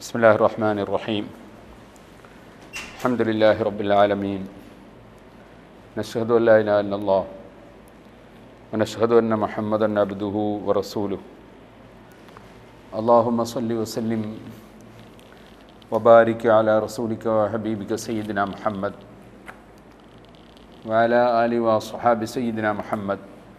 بسم الله الرحمن الرحيم الحمد لله رب العالمين نشهد أن لا إله إلا الله ونشهد أن محمدا عبده ورسوله اللهم صل وسلم وبارك على رسولك وحبيبك سيدنا محمد وعلى آله وأصحاب سيدنا محمد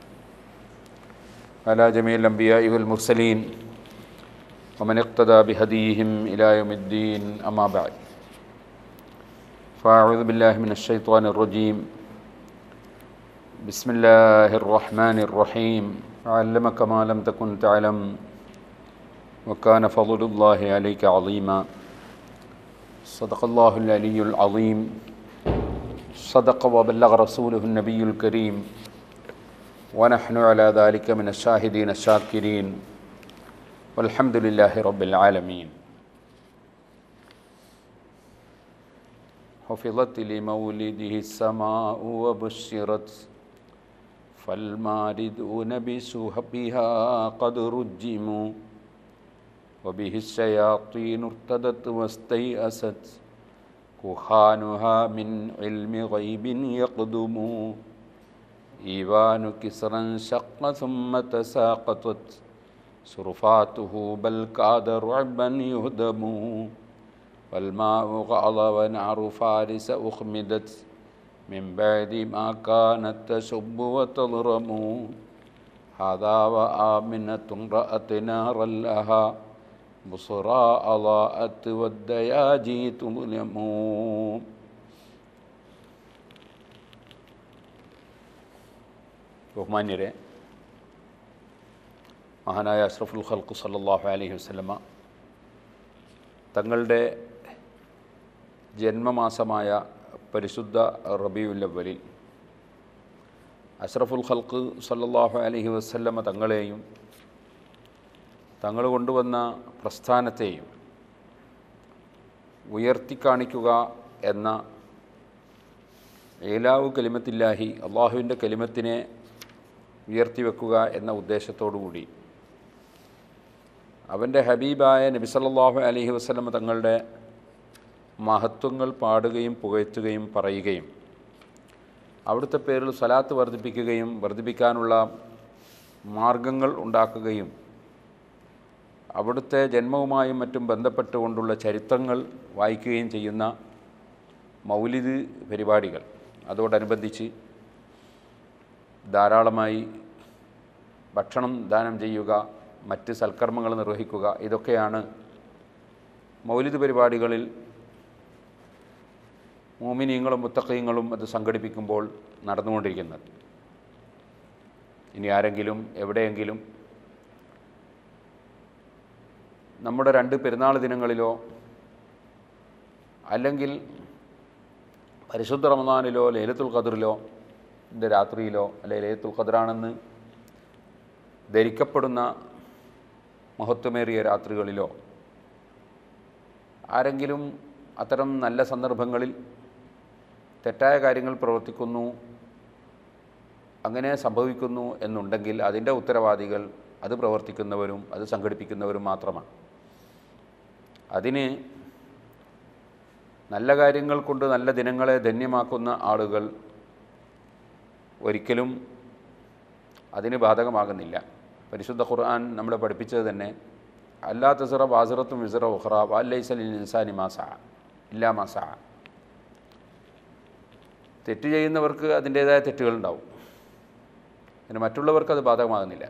وعلى جميع الأنبياء والمرسلين ومن اقتدى بهديهم إلى يوم الدين أما بعد فأعوذ بالله من الشيطان الرجيم بسم الله الرحمن الرحيم علمك ما لم تكن تعلم وكان فضل الله عليك عظيما صدق الله العلي العظيم صدق وبلغ رسوله النبي الكريم ونحن على ذلك من الشاهدين الشاكرين والحمد لله رب العالمين حفظت لمولده السماء وبشرت فالماردون بسهبها قد رجموا وبه الشياطين ارتدت واستيأست كهانها من علم غيب يقدم إيوان كسرا شق ثم تساقطت صرفاته بل كاد رعبا يهدم والماء غض ونعر فارس أخمدت من بعد ما كانت تشب وتضرم هذا وآمنة رأت نارا لها بصرى أضاءت والدياجي تظلم ബഹുമാന്യരെ മഹാനായ അഷ്റഫുൽ ഖൽഖ് സല്ലാഹു അലൈഹി വസ്ലമ തങ്ങളുടെ ജന്മമാസമായ പരിശുദ്ധ റബിയുല്ലവലിൽ അഷ്റഫുൽ ഖൽഖ് സല്ലാഹു അലൈഹി വസ്ലമ തങ്ങളെയും തങ്ങൾ കൊണ്ടുവന്ന പ്രസ്ഥാനത്തെയും ഉയർത്തിക്കാണിക്കുക എന്ന ഏലാവു കലിമത്തില്ലാഹി അള്ളാഹുവിൻ്റെ കലിമത്തിനെ ഉയർത്തിവെക്കുക എന്ന ഉദ്ദേശത്തോടു കൂടി അവൻ്റെ ഹബീബായ നബി സല്ലല്ലാഹു അലൈഹി വസല്ലം തങ്ങളുടെ മഹത്വങ്ങൾ പാടുകയും പുകഴ്ത്തുകയും പറയുകയും അവിടുത്തെ പേരിൽ സ്വലാത്ത് വർദ്ധിപ്പിക്കുകയും വർദ്ധിപ്പിക്കാനുള്ള മാർഗങ്ങൾ ഉണ്ടാക്കുകയും അവിടുത്തെ ജന്മവുമായും മറ്റും ബന്ധപ്പെട്ടുകൊണ്ടുള്ള ചരിത്രങ്ങൾ വായിക്കുകയും ചെയ്യുന്ന മൗലിദ് പരിപാടികൾ അതോടനുബന്ധിച്ച് ധാരാളമായി ഭക്ഷണം ദാനം ചെയ്യുക മറ്റ് സൽക്കർമ്മങ്ങൾ നിർവഹിക്കുക ഇതൊക്കെയാണ് മൗലിദ് പരിപാടികളിൽ മോമിനിയങ്ങളും മുത്തക്കയങ്ങളും അത് സംഘടിപ്പിക്കുമ്പോൾ നടന്നുകൊണ്ടിരിക്കുന്നത് ഇനി ആരെങ്കിലും എവിടെയെങ്കിലും നമ്മുടെ രണ്ട് പെരുന്നാൾ ദിനങ്ങളിലോ അല്ലെങ്കിൽ പരിശുദ്ധ റമദാനിലോ ലേലത്തുൽ ഖദറിലോ ൻ്റെ രാത്രിയിലോ അല്ലെ ലേലത്തുൽ ഖദറാണെന്ന് ധരിക്കപ്പെടുന്ന മഹത്വമേറിയ രാത്രികളിലോ ആരെങ്കിലും അത്തരം നല്ല സന്ദർഭങ്ങളിൽ തെറ്റായ കാര്യങ്ങൾ പ്രവർത്തിക്കുന്നു അങ്ങനെ സംഭവിക്കുന്നു എന്നുണ്ടെങ്കിൽ അതിൻ്റെ ഉത്തരവാദികൾ അത് പ്രവർത്തിക്കുന്നവരും അത് സംഘടിപ്പിക്കുന്നവരും മാത്രമാണ് അതിന് നല്ല കാര്യങ്ങൾ കൊണ്ട് നല്ല ദിനങ്ങളെ ധന്യമാക്കുന്ന ആളുകൾ ഒരിക്കലും അതിന് ബാധകമാകുന്നില്ല പരിശുദ്ധ ഖുർആൻ നമ്മളെ പഠിപ്പിച്ചത് തന്നെ അല്ലാ തസിറ ബാസിറത്തും വിസിറ ഉഹ്റ വാല്ലൈസൽ ഇൻസാനി മാസ ഇല്ലാ മാസ തെറ്റ് ചെയ്യുന്നവർക്ക് അതിൻ്റേതായ തെറ്റുകളുണ്ടാവും പിന്നെ മറ്റുള്ളവർക്ക് അത് ബാധകമാകുന്നില്ല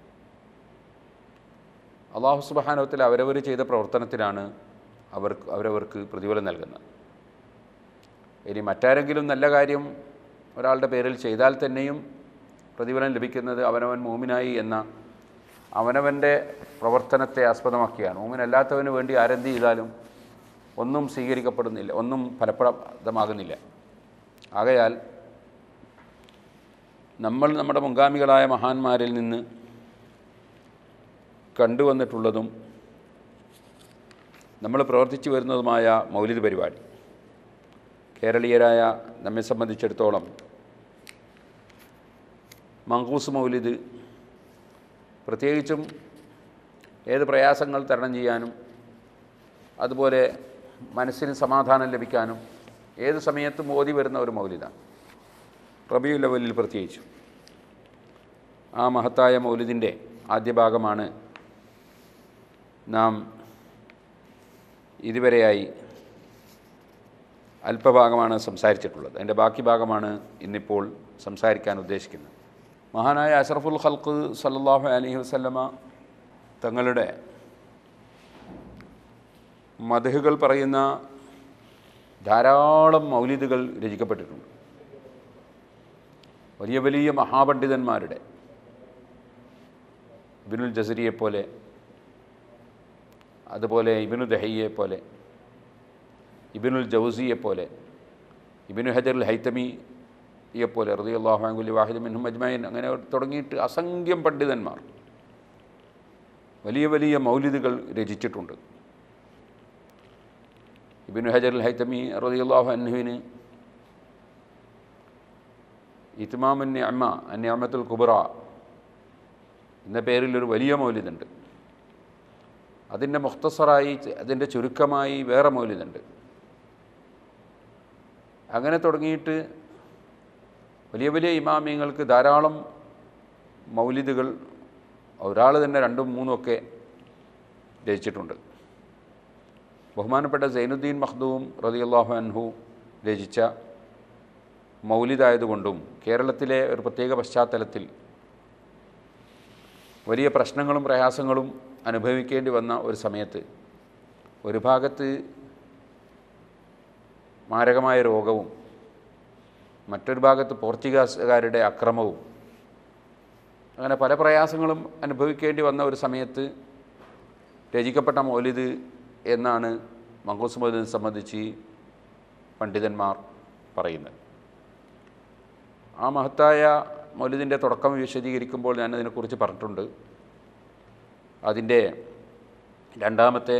അള്ളാഹു സുബഹാനവത്തിൽ അവരവർ ചെയ്ത പ്രവർത്തനത്തിലാണ് അവർക്ക് അവരവർക്ക് പ്രതിഫലം നൽകുന്നത് ഇനി മറ്റാരെങ്കിലും നല്ല കാര്യം ഒരാളുടെ പേരിൽ ചെയ്താൽ തന്നെയും പ്രതിഫലം ലഭിക്കുന്നത് അവനവൻ മൂമിനായി എന്ന അവനവൻ്റെ പ്രവർത്തനത്തെ ആസ്പദമാക്കിയാണ് മൂമിനല്ലാത്തവന് വേണ്ടി ആരെന്ത് ചെയ്താലും ഒന്നും സ്വീകരിക്കപ്പെടുന്നില്ല ഒന്നും ഫലപ്രദമാകുന്നില്ല ആകയാൽ നമ്മൾ നമ്മുടെ മുൻഗാമികളായ മഹാന്മാരിൽ നിന്ന് കണ്ടുവന്നിട്ടുള്ളതും നമ്മൾ പ്രവർത്തിച്ചു വരുന്നതുമായ മൗലിക പരിപാടി കേരളീയരായ നമ്മെ സംബന്ധിച്ചിടത്തോളം മങ്കൂസ് മൗലിദ് പ്രത്യേകിച്ചും ഏത് പ്രയാസങ്ങൾ തരണം ചെയ്യാനും അതുപോലെ മനസ്സിന് സമാധാനം ലഭിക്കാനും ഏത് സമയത്തും ഓതി വരുന്ന ഒരു മൗലിദാണ് റബിയു ലെവലിൽ പ്രത്യേകിച്ചു ആ മഹത്തായ മൗലിദിൻ്റെ ആദ്യ ഭാഗമാണ് നാം ഇതുവരെയായി അല്പഭാഗമാണ് സംസാരിച്ചിട്ടുള്ളത് അതിൻ്റെ ബാക്കി ഭാഗമാണ് ഇന്നിപ്പോൾ സംസാരിക്കാൻ ഉദ്ദേശിക്കുന്നത് മഹാനായ അഷറഫുൽ ഖൽക്ക് സല്ലാഹു അലഹി വസ്ലമ തങ്ങളുടെ മധുകൾ പറയുന്ന ധാരാളം മൗലിദുകൾ രചിക്കപ്പെട്ടിട്ടുണ്ട് വലിയ വലിയ മഹാപണ്ഡിതന്മാരുടെ ഇബിനുൽ ജസരിയെപ്പോലെ അതുപോലെ ഇബിനു ദഹയ്യെ പോലെ ഇബിനുൽ ജൗസിയെപ്പോലെ ഇബിനു ഹജറുൽ ഹൈത്തമിയെപ്പോലെ റതി അള്ളാഹുലി വാഹിദ് മിൻഹും അജ്മൈൻ അങ്ങനെ തുടങ്ങിയിട്ട് അസംഖ്യം പണ്ഡിതന്മാർ വലിയ വലിയ മൗലിദുകൾ രചിച്ചിട്ടുണ്ട് ഇബിനു ഹജറുൽ ഹൈത്തമി റതി അള്ളാഹു അന്നുവിന് ഇത്മാമുൻ അമ്മ അന്യാമത്തുൽ കുബറ എന്ന പേരിൽ ഒരു വലിയ മൗലിദുണ്ട് അതിൻ്റെ മുഖ്തസറായി അതിൻ്റെ ചുരുക്കമായി വേറെ മൗലിദുണ്ട് അങ്ങനെ തുടങ്ങിയിട്ട് വലിയ വലിയ ഇമാമിയങ്ങൾക്ക് ധാരാളം മൗലിദുകൾ ഒരാൾ തന്നെ രണ്ടും മൂന്നും ഒക്കെ രചിച്ചിട്ടുണ്ട് ബഹുമാനപ്പെട്ട സൈനുദ്ദീൻ മഖ്ദൂം റതിയല്ലാഹു അൻഹു രചിച്ച മൗലിദായതുകൊണ്ടും കേരളത്തിലെ ഒരു പ്രത്യേക പശ്ചാത്തലത്തിൽ വലിയ പ്രശ്നങ്ങളും പ്രയാസങ്ങളും അനുഭവിക്കേണ്ടി വന്ന ഒരു സമയത്ത് ഒരു ഭാഗത്ത് മാരകമായ രോഗവും മറ്റൊരു ഭാഗത്ത് പോർച്ചുഗീസുകാരുടെ അക്രമവും അങ്ങനെ പല പ്രയാസങ്ങളും അനുഭവിക്കേണ്ടി വന്ന ഒരു സമയത്ത് രചിക്കപ്പെട്ട മൗലിദ് എന്നാണ് മങ്കൂസ് മൗലിദിനെ സംബന്ധിച്ച് പണ്ഡിതന്മാർ പറയുന്നത് ആ മഹത്തായ മൗലിദിൻ്റെ തുടക്കം വിശദീകരിക്കുമ്പോൾ ഞാൻ അതിനെക്കുറിച്ച് പറഞ്ഞിട്ടുണ്ട് അതിൻ്റെ രണ്ടാമത്തെ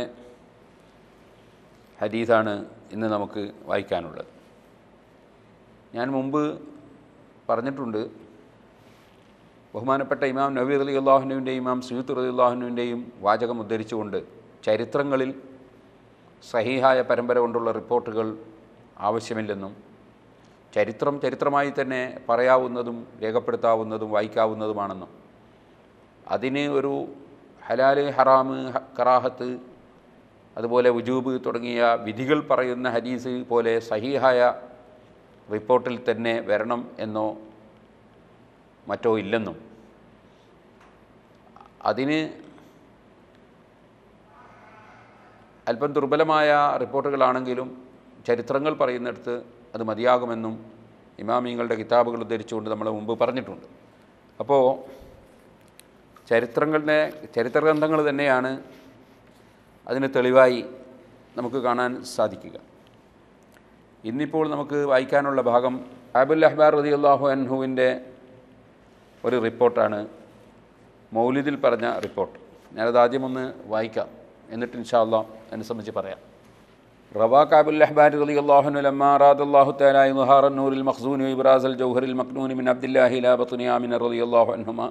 ഹദീസാണ് ഇന്ന് നമുക്ക് വായിക്കാനുള്ളത് ഞാൻ മുമ്പ് പറഞ്ഞിട്ടുണ്ട് ബഹുമാനപ്പെട്ട ഇമാം നബീർ അലി അള്ളാഹുനുവിൻ്റെയും ഇമാം സുയൂത്ത് അലി അള്ളാഹുനുവിൻ്റെയും വാചകം ഉദ്ധരിച്ചുകൊണ്ട് ചരിത്രങ്ങളിൽ സഹീഹായ പരമ്പര കൊണ്ടുള്ള റിപ്പോർട്ടുകൾ ആവശ്യമില്ലെന്നും ചരിത്രം ചരിത്രമായി തന്നെ പറയാവുന്നതും രേഖപ്പെടുത്താവുന്നതും വായിക്കാവുന്നതുമാണെന്നും അതിന് ഒരു ഹലാല് ഹറാമ് കറാഹത്ത് അതുപോലെ ഉജൂബ് തുടങ്ങിയ വിധികൾ പറയുന്ന ഹദീസ് പോലെ സഹീഹായ റിപ്പോർട്ടിൽ തന്നെ വരണം എന്നോ മറ്റോ ഇല്ലെന്നും അതിന് അല്പം ദുർബലമായ റിപ്പോർട്ടുകളാണെങ്കിലും ചരിത്രങ്ങൾ പറയുന്നിടത്ത് അത് മതിയാകുമെന്നും ഇമാമിങ്ങളുടെ കിതാബുകൾ ഉദ്ധരിച്ചുകൊണ്ട് നമ്മൾ മുമ്പ് പറഞ്ഞിട്ടുണ്ട് അപ്പോൾ ചരിത്രങ്ങളുടെ ചരിത്രഗ്രന്ഥങ്ങൾ തന്നെയാണ് അതിന് തെളിവായി നമുക്ക് കാണാൻ സാധിക്കുക ഇന്നിപ്പോൾ നമുക്ക് വായിക്കാനുള്ള ഭാഗം ആബുൽ അഹ്ബാർ റതി അള്ളാഹു അൻഹുവിൻ്റെ ഒരു റിപ്പോർട്ടാണ് മൗലിദിൽ പറഞ്ഞ റിപ്പോർട്ട് ഞാനത് ആദ്യം ഒന്ന് വായിക്കാം എന്നിട്ട് ഇൻഷാല്ല അതിനെ സംബന്ധിച്ച് പറയാം روا كعب الأحبار رضي الله عنه لما أراد الله تعالى إظهار النور المخزون وإبراز الجوهر المكنون من عبد الله إلى بطن آمن رضي الله عنهما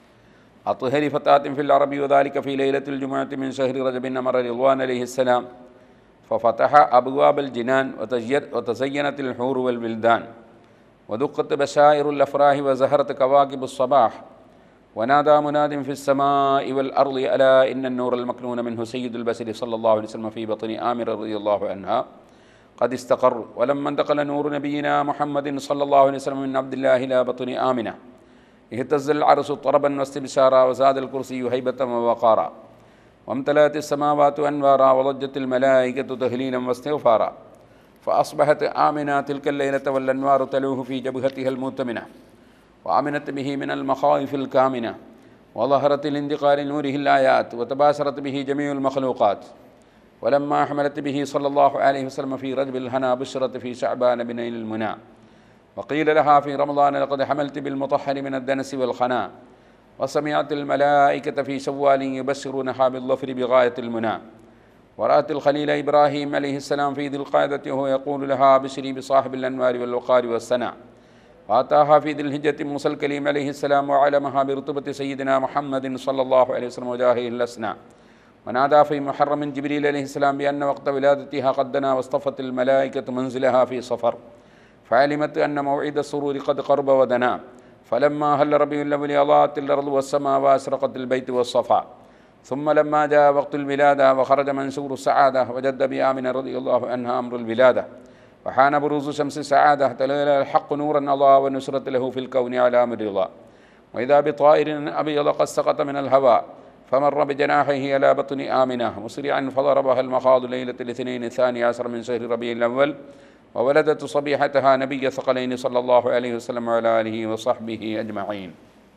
أطهر فتاة في العرب وذلك في ليلة الجمعة من شهر رجب أمر رضوان عليه السلام ففتح أبواب الجنان وتزيت وتزينت الحور والولدان ودقت بشائر الأفراح وزهرت كواكب الصباح ونادى مناد في السماء والأرض ألا إن النور المكنون منه سيد البشر صلى الله عليه وسلم في بطن آمر رضي الله عنها قد استقر ولما انتقل نور نبينا محمد صلى الله عليه وسلم من عبد الله إلى بطن آمنة اهتز العرس طربا واستبشارا وزاد الكرسي هيبة ووقارا وامتلأت السماوات أنوارا وضجت الملائكة تهليلا واستغفارا فأصبحت آمنة تلك الليلة والأنوار تلوه في جبهتها المؤتمنة وآمنت به من المخاوف الكامنة وظهرت لانتقال نوره الآيات وتباشرت به جميع المخلوقات ولما حملت به صلى الله عليه وسلم في رجب الهنا بشرت في شعبان بنيل المنى وقيل لها في رمضان لقد حملت بالمطهر من الدنس والخنا وسمعت الملائكة في شوال يبشرونها بالظفر بغاية المنى ورأت الخليل إبراهيم عليه السلام في ذي القاعدة وهو يقول لها بشري بصاحب الأنوار والوقار والسنى وآتاها في ذي الهجة موسى الكليم عليه السلام وعلمها برتبة سيدنا محمد صلى الله عليه وسلم وجاهه الأسنى ونادى في محرم جبريل عليه السلام بأن وقت ولادتها قد دنا واصطفت الملائكة منزلها في صفر فعلمت أن موعد السرور قد قرب ودنا فلما هل ربيع الأول أضاءت الأرض والسماء وأسرقت البيت والصفا ثم لما جاء وقت الولادة وخرج منشور السعادة وجد بآمنة رضي الله عنها أمر الولادة وحان بروز شمس السعادة تلال الحق نورا أضاء والنصرة له في الكون على أمر الله وإذا بطائر أبيض قد سقط من الهواء فمر بجناحه على بطن آمنة مسرعا فضربها المخاض ليلة الاثنين الثاني عشر من شهر ربيع الأول وولدت صبيحتها نبي ثقلين صلى الله عليه وسلم وعلى آله وصحبه أجمعين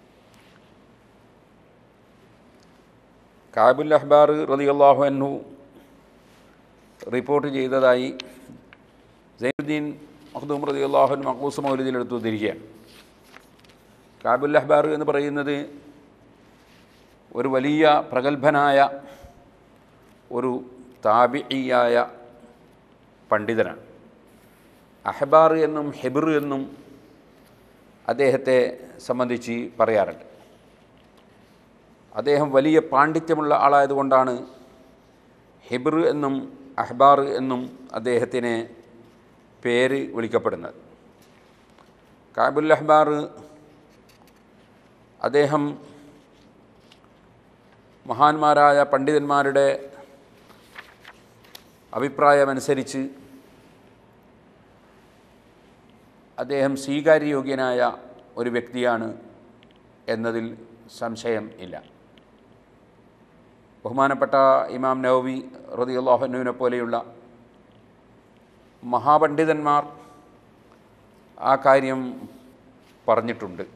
കാബുൽ അഹ്ബാർ റളിയല്ലാഹു അൻഹു റിപ്പോർട്ട് ചെയ്തതായി സൈനുദ്ദീൻ മഖ്ദൂം റളിയല്ലാഹു അൻഹു മഖൂസ് മൗലിദിലെടുത്ത് ഉദ്ധരിക്കുകയാണ് കാബുൽ അഹ്ബാർ എന്ന് പറയുന്നത് ഒരു വലിയ പ്രഗത്ഭനായ ഒരു താബിയായ പണ്ഡിതനാണ് അഹ്ബാർ എന്നും ഹെബിർ എന്നും അദ്ദേഹത്തെ സംബന്ധിച്ച് പറയാറുണ്ട് അദ്ദേഹം വലിയ പാണ്ഡിത്യമുള്ള ആളായതുകൊണ്ടാണ് ഹിബർ എന്നും അഹ്ബാർ എന്നും അദ്ദേഹത്തിന് പേര് വിളിക്കപ്പെടുന്നത് കാബുൽ അഹ്ബാർ അദ്ദേഹം മഹാന്മാരായ പണ്ഡിതന്മാരുടെ അഭിപ്രായമനുസരിച്ച് അദ്ദേഹം സ്വീകാര്യയോഗ്യനായ ഒരു വ്യക്തിയാണ് എന്നതിൽ സംശയം ഇല്ല ബഹുമാനപ്പെട്ട ഇമാം നവവി റതിയുള്ളാഹുനുവിനെ പോലെയുള്ള മഹാപണ്ഡിതന്മാർ ആ കാര്യം പറഞ്ഞിട്ടുണ്ട്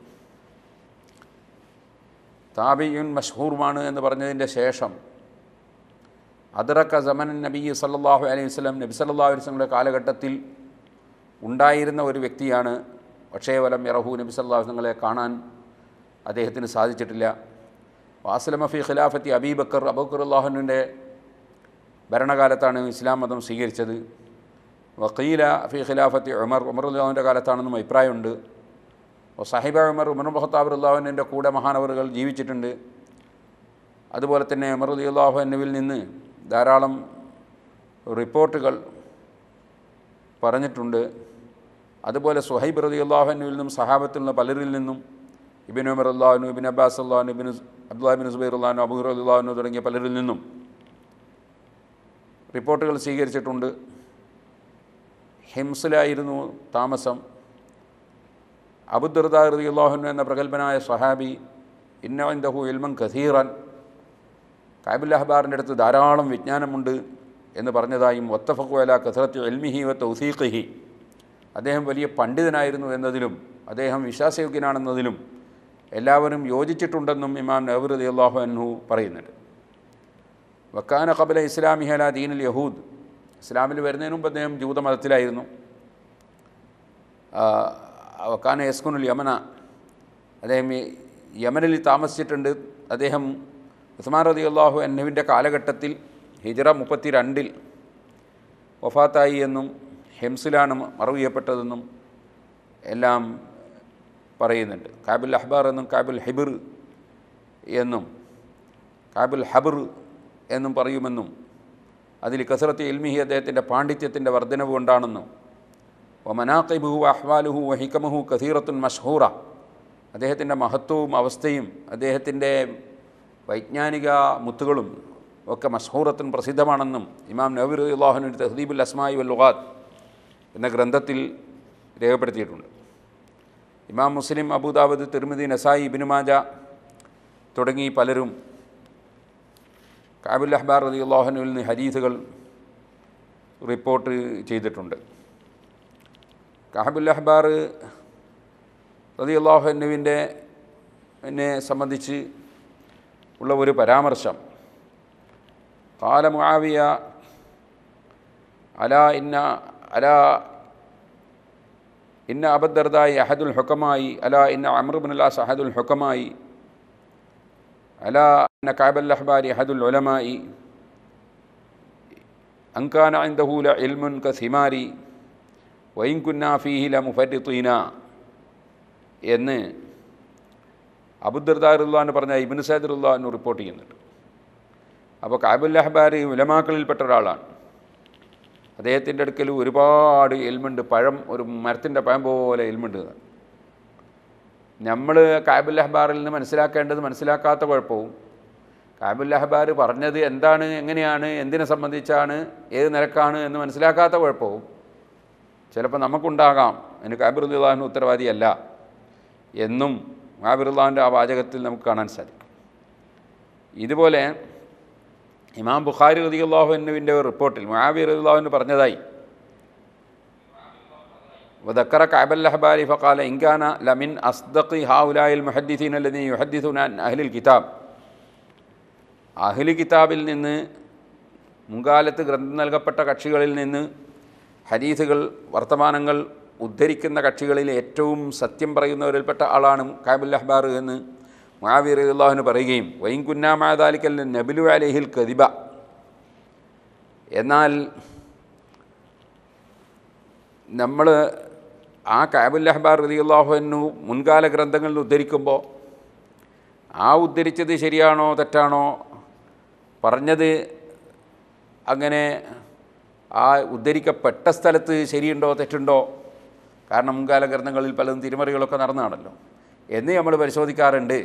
താബിയുൻ മഷ്ഹൂറുമാണ് എന്ന് പറഞ്ഞതിൻ്റെ ശേഷം അതിറക്ക സമൻ നബി സല്ലാഹു അലൈഹി വസ്ലം നബി സല്ലാ അലൈഹി വസ്ലമിൻ്റെ കാലഘട്ടത്തിൽ ഉണ്ടായിരുന്ന ഒരു വ്യക്തിയാണ് പക്ഷേ വലം യറഹു നബി സല്ലാ വസ്ലങ്ങളെ കാണാൻ അദ്ദേഹത്തിന് സാധിച്ചിട്ടില്ല വാസ്ലമ ഫി ഖിലാഫത്തി അബീബക്കർ അബൂക്കർ അള്ളാഹുവിൻ്റെ ഭരണകാലത്താണ് ഇസ്ലാം മതം സ്വീകരിച്ചത് വക്കീല ഫി ഖിലാഫത്തി ഉമർ ഉമർ അള്ളാഹുവിൻ്റെ കാലത്താണെന്നും അഭിപ്രായമുണ്ട് സാഹിബ ഉമർ ഉമർ ബഹത്താബ് അള്ളാഹുവിൻ്റെ കൂടെ മഹാനവറുകൾ ജീവിച്ചിട്ടുണ്ട് അതുപോലെ തന്നെ ഉമർ അലി അള്ളാഹുവിനുവിൽ നിന്ന് ധാരാളം റിപ്പോർട്ടുകൾ പറഞ്ഞിട്ടുണ്ട് അതുപോലെ സുഹൈബ് റതി അള്ളാഹുനുവിൽ നിന്നും സഹാബത്തിൽ നിന്ന് പലരിൽ നിന്നും ഇബിൻ ഉമർ അള്ളാഹുനു ഇബിൻ അബ്ബാസ് അള്ളാഹുനു ഇബിൻ അബ്ദുല്ലാഹിബിൻ സുബൈർ അള്ളാഹുനു അബൂർ അള്ളാഹുനു തുടങ്ങിയ പലരിൽ നിന്നും റിപ്പോർട്ടുകൾ സ്വീകരിച്ചിട്ടുണ്ട് ഹിംസിലായിരുന്നു താമസം അബുദർദാ റതി അള്ളാഹുനു എന്ന പ്രഗത്ഭനായ സഹാബി ഇന്നഹു ഇൽമൻ ഖസീറൻ കാബുൽ അഹ്ബാറിൻ്റെ അടുത്ത് ധാരാളം വിജ്ഞാനമുണ്ട് എന്ന് പറഞ്ഞതായും ഒത്തഫഖു അല കസറത്ത് എൽമിഹി വ തൗസീഖിഹി അദ്ദേഹം വലിയ പണ്ഡിതനായിരുന്നു എന്നതിലും അദ്ദേഹം വിശ്വാസയോഗ്യനാണെന്നതിലും എല്ലാവരും യോജിച്ചിട്ടുണ്ടെന്നും ഇമാം നബർ അലി അള്ളാഹു അൻഹു പറയുന്നുണ്ട് വക്കാന കബല ഇസ്ലാമി ഹല ദീനുൽ യഹൂദ് ഇസ്ലാമിൽ വരുന്നതിന് മുമ്പ് അദ്ദേഹം ജൂതമതത്തിലായിരുന്നു വക്കാന യസ്കുനുൽ യമന അദ്ദേഹം യമനിൽ താമസിച്ചിട്ടുണ്ട് അദ്ദേഹം ഉസ്മാൻ റതി അള്ളാഹു അന്നുവിൻ്റെ കാലഘട്ടത്തിൽ ഹിജറ മുപ്പത്തി രണ്ടിൽ വഫാത്തായി എന്നും ഹെംസിലാണ് മറവ് ചെയ്യപ്പെട്ടതെന്നും എല്ലാം പറയുന്നുണ്ട് കാബുൽ അഹ്ബാർ എന്നും കാബുൽ ഹിബിർ എന്നും കാബുൽ ഹബിർ എന്നും പറയുമെന്നും അതിൽ കസറത്ത് ഇൽമിഹി അദ്ദേഹത്തിൻ്റെ പാണ്ഡിത്യത്തിൻ്റെ വർധനവ് കൊണ്ടാണെന്നും വ മനാഖിബുഹു അഹ്വാലുഹു വഹിക്കമുഹു കസീറത്തുൻ മഷ്ഹൂറ അദ്ദേഹത്തിൻ്റെ മഹത്വവും അവസ്ഥയും അദ്ദേഹത്തിൻ്റെ വൈജ്ഞാനിക മുത്തുകളും ഒക്കെ മഷ്ഹൂറത്തുൻ പ്രസിദ്ധമാണെന്നും ഇമാം നബീർ അള്ളാഹുനു തഹദീബുൽ അസ്മായി വൽ ലുഗാത്ത് എന്ന ഗ്രന്ഥത്തിൽ രേഖപ്പെടുത്തിയിട്ടുണ്ട് ഇമാം മുസ്ലിം അബൂദാബദ് തിരുമതി നസായി ഇബിനുമാജ തുടങ്ങി പലരും കാബുൽ അഹ്ബാർ റതി അള്ളാഹുനുവിൽ നിന്ന് ഹരീസുകൾ റിപ്പോർട്ട് ചെയ്തിട്ടുണ്ട് കാബുൽ അഹ്ബാർ റതി അള്ളാഹുനുവിൻ്റെ എന്നെ സംബന്ധിച്ച് ഉള്ള ഒരു പരാമർശം കാല മുആവിയ അല ഇന്ന അല ഇന്ന അബദ്ദർദായി അഹദുൽ ഹുക്കമായി അല ഇന്ന അമർബുലാസ് അഹദുൽ ഹുക്കമായി അല ഇന്ന കാബൽ അഹ്ബാരി അഹദുൽ ഉലമായി അങ്കാന ഇന്ദഹൂല ഇൽമുൻ കസിമാരി വൈൻകുന്ന ഫീഹില മുഫരിത്തീന എന്ന് അബുദർദാറുല്ലാന്ന് പറഞ്ഞ ഇബിൻ സൈദുല്ലാന്ന് റിപ്പോർട്ട് ചെയ്യുന്നുണ്ട് അപ്പോൾ കാബുൽ അഹ്ബാരി ഉലമാക്കളിൽപ്പെട്ട ഒരാളാണ് അദ്ദേഹത്തിൻ്റെ അടുക്കൽ ഒരുപാട് എൽമുണ്ട് പഴം ഒരു മരത്തിൻ്റെ പഴം പോലെ എൽമുണ്ട് നമ്മൾ കാബുൽ അഹ്ബാറിൽ നിന്ന് മനസ്സിലാക്കേണ്ടത് മനസ്സിലാക്കാത്ത കുഴപ്പവും കാബുൽ അഹ്ബാർ പറഞ്ഞത് എന്താണ് എങ്ങനെയാണ് എന്തിനെ സംബന്ധിച്ചാണ് ഏത് നിരക്കാണ് എന്ന് മനസ്സിലാക്കാത്ത കുഴപ്പവും ചിലപ്പോൾ നമുക്കുണ്ടാകാം അതിന് കാബിറുദ്ദാഹിന് ഉത്തരവാദിയല്ല എന്നും കാബിറുദ്ദാഹിൻ്റെ ആ വാചകത്തിൽ നമുക്ക് കാണാൻ സാധിക്കും ഇതുപോലെ ഇമാം ബുഖാരി റതിയുള്ളാഹുവിൻ്റെ ഒരു റിപ്പോർട്ടിൽ മുഹാബി റതിയുള്ളാഹുവിന് പറഞ്ഞതായി وذكر كعب الأحبار فقال إن كان لمن أصدق هؤلاء المحدثين الذين يحدثون عن أهل الكتاب അഹ്ലി കിതാബിൽ നിന്ന് മുൻകാലത്ത് ഗ്രന്ഥം നൽകപ്പെട്ട കക്ഷികളിൽ നിന്ന് ഹദീസുകൾ വർത്തമാനങ്ങൾ ഉദ്ധരിക്കുന്ന കക്ഷികളിൽ ഏറ്റവും സത്യം പറയുന്നവരിൽപ്പെട്ട ആളാണ് കാബുൽ അഹ്ബാർ എന്ന് മുആവിർ അള്ളാഹുവിന് പറയുകയും വൈൻ കുന്നാമാദാലിക്കൽ നബിലു അലഹിൽ കദിബ എന്നാൽ നമ്മൾ ആ കാബുൽ അഹ്ബാർ റതി അള്ളാഹുവിനു മുൻകാല ഗ്രന്ഥങ്ങളിൽ ഉദ്ധരിക്കുമ്പോൾ ആ ഉദ്ധരിച്ചത് ശരിയാണോ തെറ്റാണോ പറഞ്ഞത് അങ്ങനെ ആ ഉദ്ധരിക്കപ്പെട്ട സ്ഥലത്ത് ശരിയുണ്ടോ തെറ്റുണ്ടോ കാരണം മുൻകാല ഗ്രന്ഥങ്ങളിൽ പലതും തിരുമറികളൊക്കെ നടന്നതാണല്ലോ എന്ന് നമ്മൾ പരിശോധിക്കാറുണ്ട്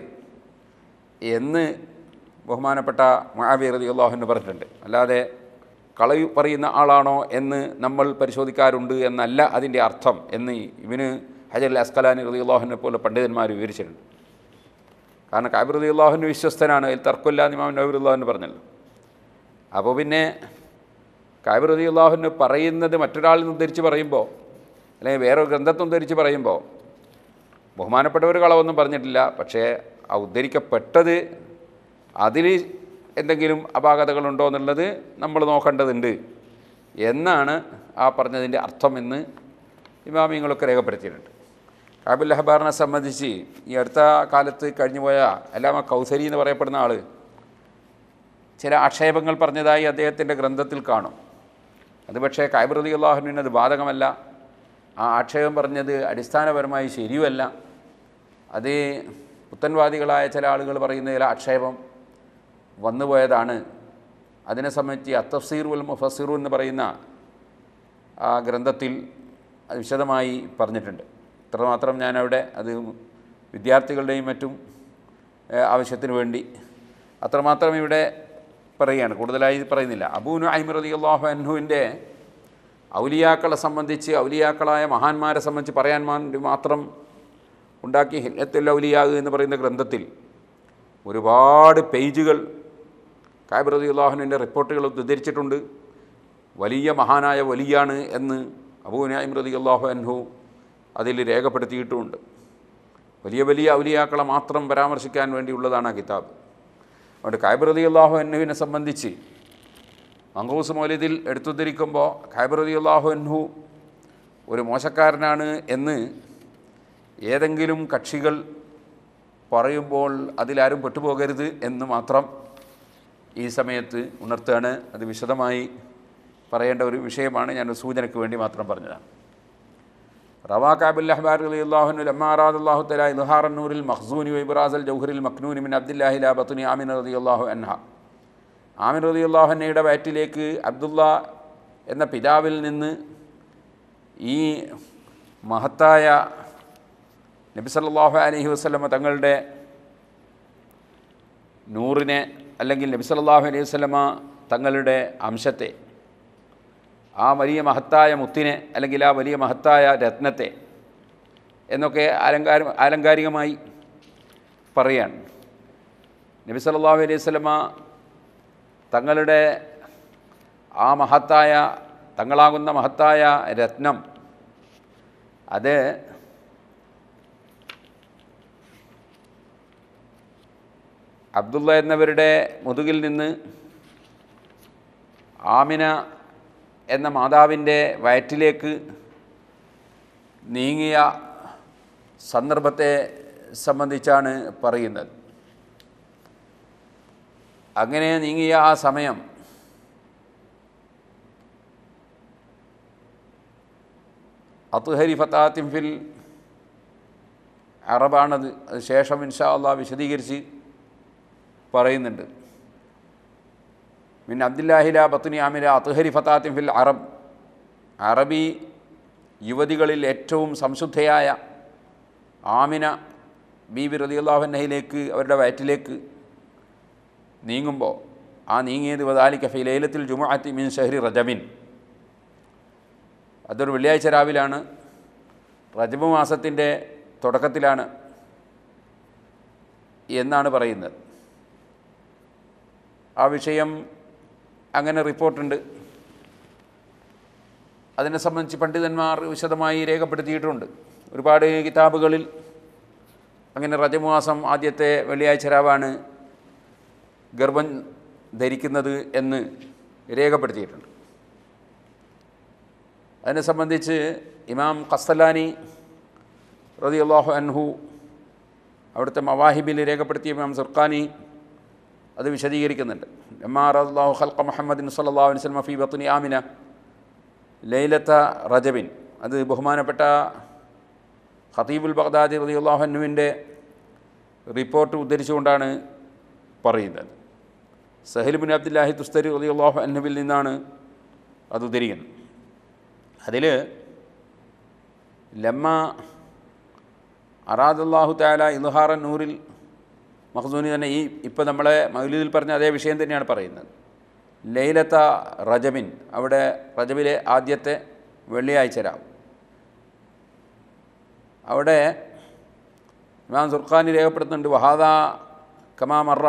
എന്ന് ബഹുമാനപ്പെട്ട മഹാബി റതി അള്ളാഹുവിന് പറഞ്ഞിട്ടുണ്ട് അല്ലാതെ കളയു പറയുന്ന ആളാണോ എന്ന് നമ്മൾ പരിശോധിക്കാറുണ്ട് എന്നല്ല അതിൻ്റെ അർത്ഥം എന്ന് ഇവന് ഹജർ അസ്കലാനി റതി അള്ളാഹുവിനെ പോലെ പണ്ഡിതന്മാർ വിവരിച്ചിട്ടുണ്ട് കാരണം കാബിർ റതി അള്ളാഹുവിന് വിശ്വസ്തനാണ് അതിൽ തർക്കമില്ല ഇമാം നബീർ അള്ളാഹുവിന് പറഞ്ഞല്ലോ അപ്പോൾ പിന്നെ കാബിർ റതി അള്ളാഹുവിന് പറയുന്നത് മറ്റൊരാളിൽ നിന്ന് ഉദ്ധരിച്ച് പറയുമ്പോൾ അല്ലെങ്കിൽ വേറൊരു ഗ്രന്ഥത്തിൽ ഉദ്ധരിച്ച് പറയുമ്പോൾ ബഹുമാനപ്പെട്ടവർ കളവൊന്നും പറഞ്ഞിട്ടില്ല പക്ഷേ ആ ഉദ്ധരിക്കപ്പെട്ടത് അതിൽ എന്തെങ്കിലും അപാകതകളുണ്ടോ എന്നുള്ളത് നമ്മൾ നോക്കേണ്ടതുണ്ട് എന്നാണ് ആ പറഞ്ഞതിൻ്റെ അർത്ഥം എന്ന് ഇമാമിങ്ങളൊക്കെ രേഖപ്പെടുത്തിയിട്ടുണ്ട് കാബുൽ അഹബാറിനെ സംബന്ധിച്ച് ഈ അടുത്ത കാലത്ത് കഴിഞ്ഞുപോയ അല്ലാമ കൗസരി എന്ന് പറയപ്പെടുന്ന ആൾ ചില ആക്ഷേപങ്ങൾ പറഞ്ഞതായി അദ്ദേഹത്തിൻ്റെ ഗ്രന്ഥത്തിൽ കാണും അത് പക്ഷേ കാബിറതി അള്ളാഹുവിന് അത് ബാധകമല്ല ആ ആക്ഷേപം പറഞ്ഞത് അടിസ്ഥാനപരമായി ശരിയുമല്ല അത് പുത്തൻവാദികളായ ചില ആളുകൾ പറയുന്ന ചില ആക്ഷേപം വന്നുപോയതാണ് അതിനെ സംബന്ധിച്ച് അത്തഫ്സീർ ഉൽ മുഫസീറു എന്ന് പറയുന്ന ആ ഗ്രന്ഥത്തിൽ അത് വിശദമായി പറഞ്ഞിട്ടുണ്ട് ഇത്രമാത്രം ഞാനവിടെ അത് വിദ്യാർത്ഥികളുടെയും മറ്റും ഏഹ്, ആവശ്യത്തിന് വേണ്ടി അത്രമാത്രം ഇവിടെ പറയുകയാണ് കൂടുതലായി പറയുന്നില്ല അബൂനു ഐമർ അലി അള്ളാഹു അൻഹുവിൻ്റെ ഔലിയാക്കളെ സംബന്ധിച്ച് ഔലിയാക്കളായ മഹാന്മാരെ സംബന്ധിച്ച് പറയാൻ വേണ്ടി മാത്രം ഉണ്ടാക്കിയ ഹില്ലത്തുൽ ഔലിയാഗ് എന്ന് പറയുന്ന ഗ്രന്ഥത്തിൽ ഒരുപാട് പേജുകൾ കാബിർ അലി അള്ളാഹുവിൻ്റെ റിപ്പോർട്ടുകൾ ഉദ്ധരിച്ചിട്ടുണ്ട് വലിയ മഹാനായ വലിയാണ് എന്ന് അബൂനായിം റതി അള്ളാഹു അൻഹു അതിൽ രേഖപ്പെടുത്തിയിട്ടുമുണ്ട് വലിയ വലിയ ഔലിയാക്കളെ മാത്രം പരാമർശിക്കാൻ വേണ്ടിയുള്ളതാണ് ആ കിതാബ് അതുകൊണ്ട് കാബിർ റതി അള്ളാഹു അൻഹുവിനെ സംബന്ധിച്ച് മങ്കൂസ് മൗലിദിൽ എടുത്തുദ്ധരിക്കുമ്പോൾ ഖൈബർ റതി അള്ളാഹു അൻഹു ഒരു മോശക്കാരനാണ് എന്ന് ഏതെങ്കിലും കക്ഷികൾ പറയുമ്പോൾ അതിലാരും പെട്ടുപോകരുത് എന്ന് മാത്രം ഈ സമയത്ത് ഉണർത്തുകയാണ് അത് വിശദമായി പറയേണ്ട ഒരു വിഷയമാണ് ഞാൻ ഒരു സൂചനയ്ക്ക് വേണ്ടി മാത്രം പറഞ്ഞതാണ് റവാ കാബുൽ അഹ്ബാർ അലി അള്ളാഹുനു ലമ്മാറാദ് അള്ളാഹു തല ഇൽഹാർ നൂറിൽ മഖ്സൂനി ഇബ്രാസൽ ജൗഹറിൽ മഖ്നൂനി മിൻ അബ്ദുല്ലാഹി ലാ ബത്തുനി ആമിൻ റതി അള്ളാഹു അൻഹ ആമിൻ റതി അള്ളാഹുനയുടെ വയറ്റിലേക്ക് അബ്ദുള്ള എന്ന പിതാവിൽ നിന്ന് ഈ മഹത്തായ നബി സല്ലല്ലാഹു അലൈഹി വസല്ലമ തങ്ങളുടെ നൂറിനെ അല്ലെങ്കിൽ നബി സല്ലല്ലാഹു അലൈഹി വസല്ലമ തങ്ങളുടെ അംശത്തെ ആ വലിയ മഹത്തായ മുത്തിനെ അല്ലെങ്കിൽ ആ വലിയ മഹത്തായ രത്നത്തെ എന്നൊക്കെ അലങ്കാരം ആലങ്കാരികമായി പറയാണ് നബി സല്ലല്ലാഹു അലൈഹി വസല്ലമ തങ്ങളുടെ ആ മഹത്തായ തങ്ങളാകുന്ന മഹത്തായ രത്നം അത് അബ്ദുള്ള എന്നവരുടെ മുതുകിൽ നിന്ന് ആമിന എന്ന മാതാവിൻ്റെ വയറ്റിലേക്ക് നീങ്ങിയ സന്ദർഭത്തെ സംബന്ധിച്ചാണ് പറയുന്നത് അങ്ങനെ നീങ്ങിയ ആ സമയം അത്തുഹരി ഫത്താത്തിം ഫിൽ അറബാണത് അത് ശേഷം ഇൻഷാ അള്ളാഹ് വിശദീകരിച്ച് പറയുന്നുണ്ട് മിൻ അബ്ദുല്ലാഹില ബത്തുനി ആമില അത്തുഹരി ഫത്താത്തിൻ ഫിൽ അറബ് അറബി യുവതികളിൽ ഏറ്റവും സംശുദ്ധയായ ആമിന ബീബി റതിയുള്ളാഹുന്നയിലേക്ക് അവരുടെ വയറ്റിലേക്ക് നീങ്ങുമ്പോൾ ആ നീങ്ങിയത് വദാലിക്ക ഫി ലൈലത്തിൽ ജുമുഅത്തി മിൻ ഷഹരി റജബിൻ അതൊരു വെള്ളിയാഴ്ച രാവിലാണ് റജബ് മാസത്തിൻ്റെ തുടക്കത്തിലാണ് എന്നാണ് പറയുന്നത് ആ വിഷയം അങ്ങനെ റിപ്പോർട്ടുണ്ട് അതിനെ സംബന്ധിച്ച് പണ്ഡിതന്മാർ വിശദമായി രേഖപ്പെടുത്തിയിട്ടുണ്ട് ഒരുപാട് കിതാബുകളിൽ അങ്ങനെ റജബ് മാസം ആദ്യത്തെ വെള്ളിയാഴ്ച രാവാണ് ഗർഭം ധരിക്കുന്നത് എന്ന് രേഖപ്പെടുത്തിയിട്ടുണ്ട് അതിനെ സംബന്ധിച്ച് ഇമാം ഖസ്തലാനി റതി അള്ളാഹു അൻഹു അവിടുത്തെ മവാഹിബിൽ രേഖപ്പെടുത്തിയ ഇമാം സുർഖാനി അത് വിശദീകരിക്കുന്നുണ്ട് എമ്മാർ അള്ളാഹു ഖൽഖ മുഹമ്മദിൻ സല്ലാ വസ്ലം ഫി ബത്തുനി ആമിന ലൈലത്ത റജബിൻ അത് ബഹുമാനപ്പെട്ട ഖതീബുൽ ബഗ്ദാദി റതി അള്ളാഹുവിൻ്റെ റിപ്പോർട്ട് ഉദ്ധരിച്ചുകൊണ്ടാണ് പറയുന്നത് സഹലിബിൻ അബ്ദുല്ലാഹി തുസ്തരി റതി അള്ളാഹു അന്നുവിൽ നിന്നാണ് അത് ഉദ്ധരിക്കുന്നത് അതിൽ ലമ്മ അറാദല്ലാഹു താല ഇൽഹാറൻ നൂറിൽ മഖ്സൂനി തന്നെ ഈ ഇപ്പോൾ നമ്മളെ മൗലൂദിൽ പറഞ്ഞ അതേ വിഷയം തന്നെയാണ് പറയുന്നത് ലൈലത്ത റജബിൻ അവിടെ റജബിലെ ആദ്യത്തെ വെള്ളിയാഴ്ച രാവ് അവിടെ ഇമാം സുർഖാനി രേഖപ്പെടുത്തുന്നുണ്ട് വഹാദ കമാ മറ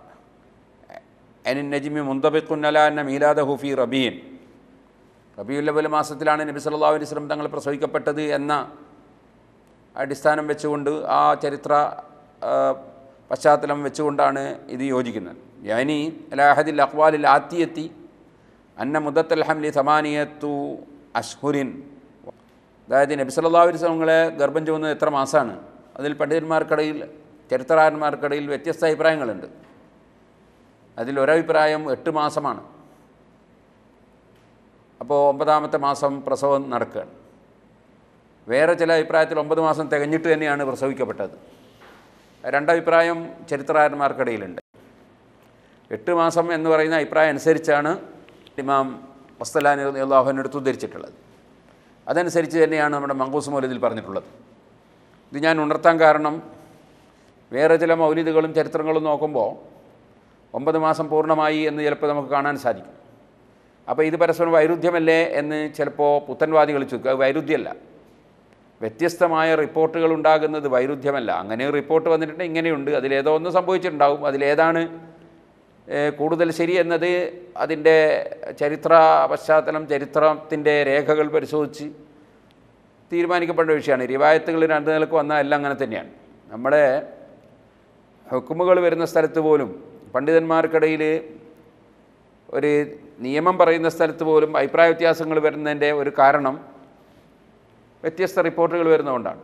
അനിൻ നജിമി മുന്തബിഖുന്നല എന്ന മീലാദ ഹുഫി റബീൻ റബിയുല്ലവൽ മാസത്തിലാണ് നബി സല്ലല്ലാഹു അലൈഹി വസല്ലം തങ്ങൾ പ്രസവിക്കപ്പെട്ടത് എന്ന അടിസ്ഥാനം വെച്ചുകൊണ്ട് ആ ചരിത്ര ആ, പശ്ചാത്തലം വെച്ചുകൊണ്ടാണ് ഇത് യോജിക്കുന്നത് യാനി അലാഹദിൽ അക്വാലിൽ ആത്തിയെത്തി അന്ന മുദത്തൽ ഹംലി സമാനിയത്തു അഷ്ഹുരിൻ അതായത് നബി സല്ലല്ലാഹു അലൈഹി വസല്ലങ്ങളെ ഗർഭം ചുമന്നത് എത്ര മാസമാണ് അതിൽ പണ്ഡിതന്മാർക്കിടയിൽ ചരിത്രകാരന്മാർക്കിടയിൽ വ്യത്യസ്ത അഭിപ്രായങ്ങളുണ്ട് അതിൽ ഒരഭിപ്രായം എട്ട് മാസമാണ് അപ്പോൾ ഒമ്പതാമത്തെ മാസം പ്രസവം നടക്കുകയാണ് വേറെ ചില അഭിപ്രായത്തിൽ ഒമ്പത് മാസം തികഞ്ഞിട്ട് തന്നെയാണ് പ്രസവിക്കപ്പെട്ടത് രണ്ടഭിപ്രായം ചരിത്രകാരന്മാർക്കിടയിലുണ്ട് എട്ട് മാസം എന്ന് പറയുന്ന അഭിപ്രായം അനുസരിച്ചാണ് ഇമാം വസ്തലാനി അള്ളാഹുവിനടുത്ത് ഉദ്ധരിച്ചിട്ടുള്ളത് അതനുസരിച്ച് തന്നെയാണ് നമ്മുടെ മങ്കൂസ് മൗലിദിൽ പറഞ്ഞിട്ടുള്ളത് ഇത് ഞാൻ ഉണർത്താൻ കാരണം വേറെ ചില മൗലിദുകളും ചരിത്രങ്ങളും നോക്കുമ്പോൾ ഒമ്പത് മാസം പൂർണ്ണമായി എന്ന് ചിലപ്പോൾ നമുക്ക് കാണാൻ സാധിക്കും അപ്പോൾ ഇത് പരസ്പരം വൈരുദ്ധ്യമല്ലേ എന്ന് ചിലപ്പോൾ പുത്തൻവാദികൾ ചോദിക്കും അത് വൈരുദ്ധ്യമല്ല വ്യത്യസ്തമായ റിപ്പോർട്ടുകൾ ഉണ്ടാകുന്നത് വൈരുദ്ധ്യമല്ല അങ്ങനെ ഒരു റിപ്പോർട്ട് വന്നിട്ടുണ്ട് ഇങ്ങനെയുണ്ട് അതിലേതോ ഒന്ന് സംഭവിച്ചിട്ടുണ്ടാവും അതിലേതാണ് ഏഹ്, കൂടുതൽ ശരി എന്നത് അതിൻ്റെ ചരിത്ര പശ്ചാത്തലം ചരിത്രത്തിൻ്റെ രേഖകൾ പരിശോധിച്ച് തീരുമാനിക്കപ്പെട്ട വിഷയമാണ് റിവായത്തുകൾ രണ്ട് നിലക്ക് വന്നാൽ എല്ലാം അങ്ങനെ തന്നെയാണ് നമ്മുടെ ഹുക്കുമുകൾ വരുന്ന സ്ഥലത്ത് പോലും പണ്ഡിതന്മാർക്കിടയിൽ ഒരു നിയമം പറയുന്ന സ്ഥലത്ത് പോലും അഭിപ്രായ വ്യത്യാസങ്ങൾ വരുന്നതിൻ്റെ ഒരു കാരണം വ്യത്യസ്ത റിപ്പോർട്ടുകൾ വരുന്നതുകൊണ്ടാണ്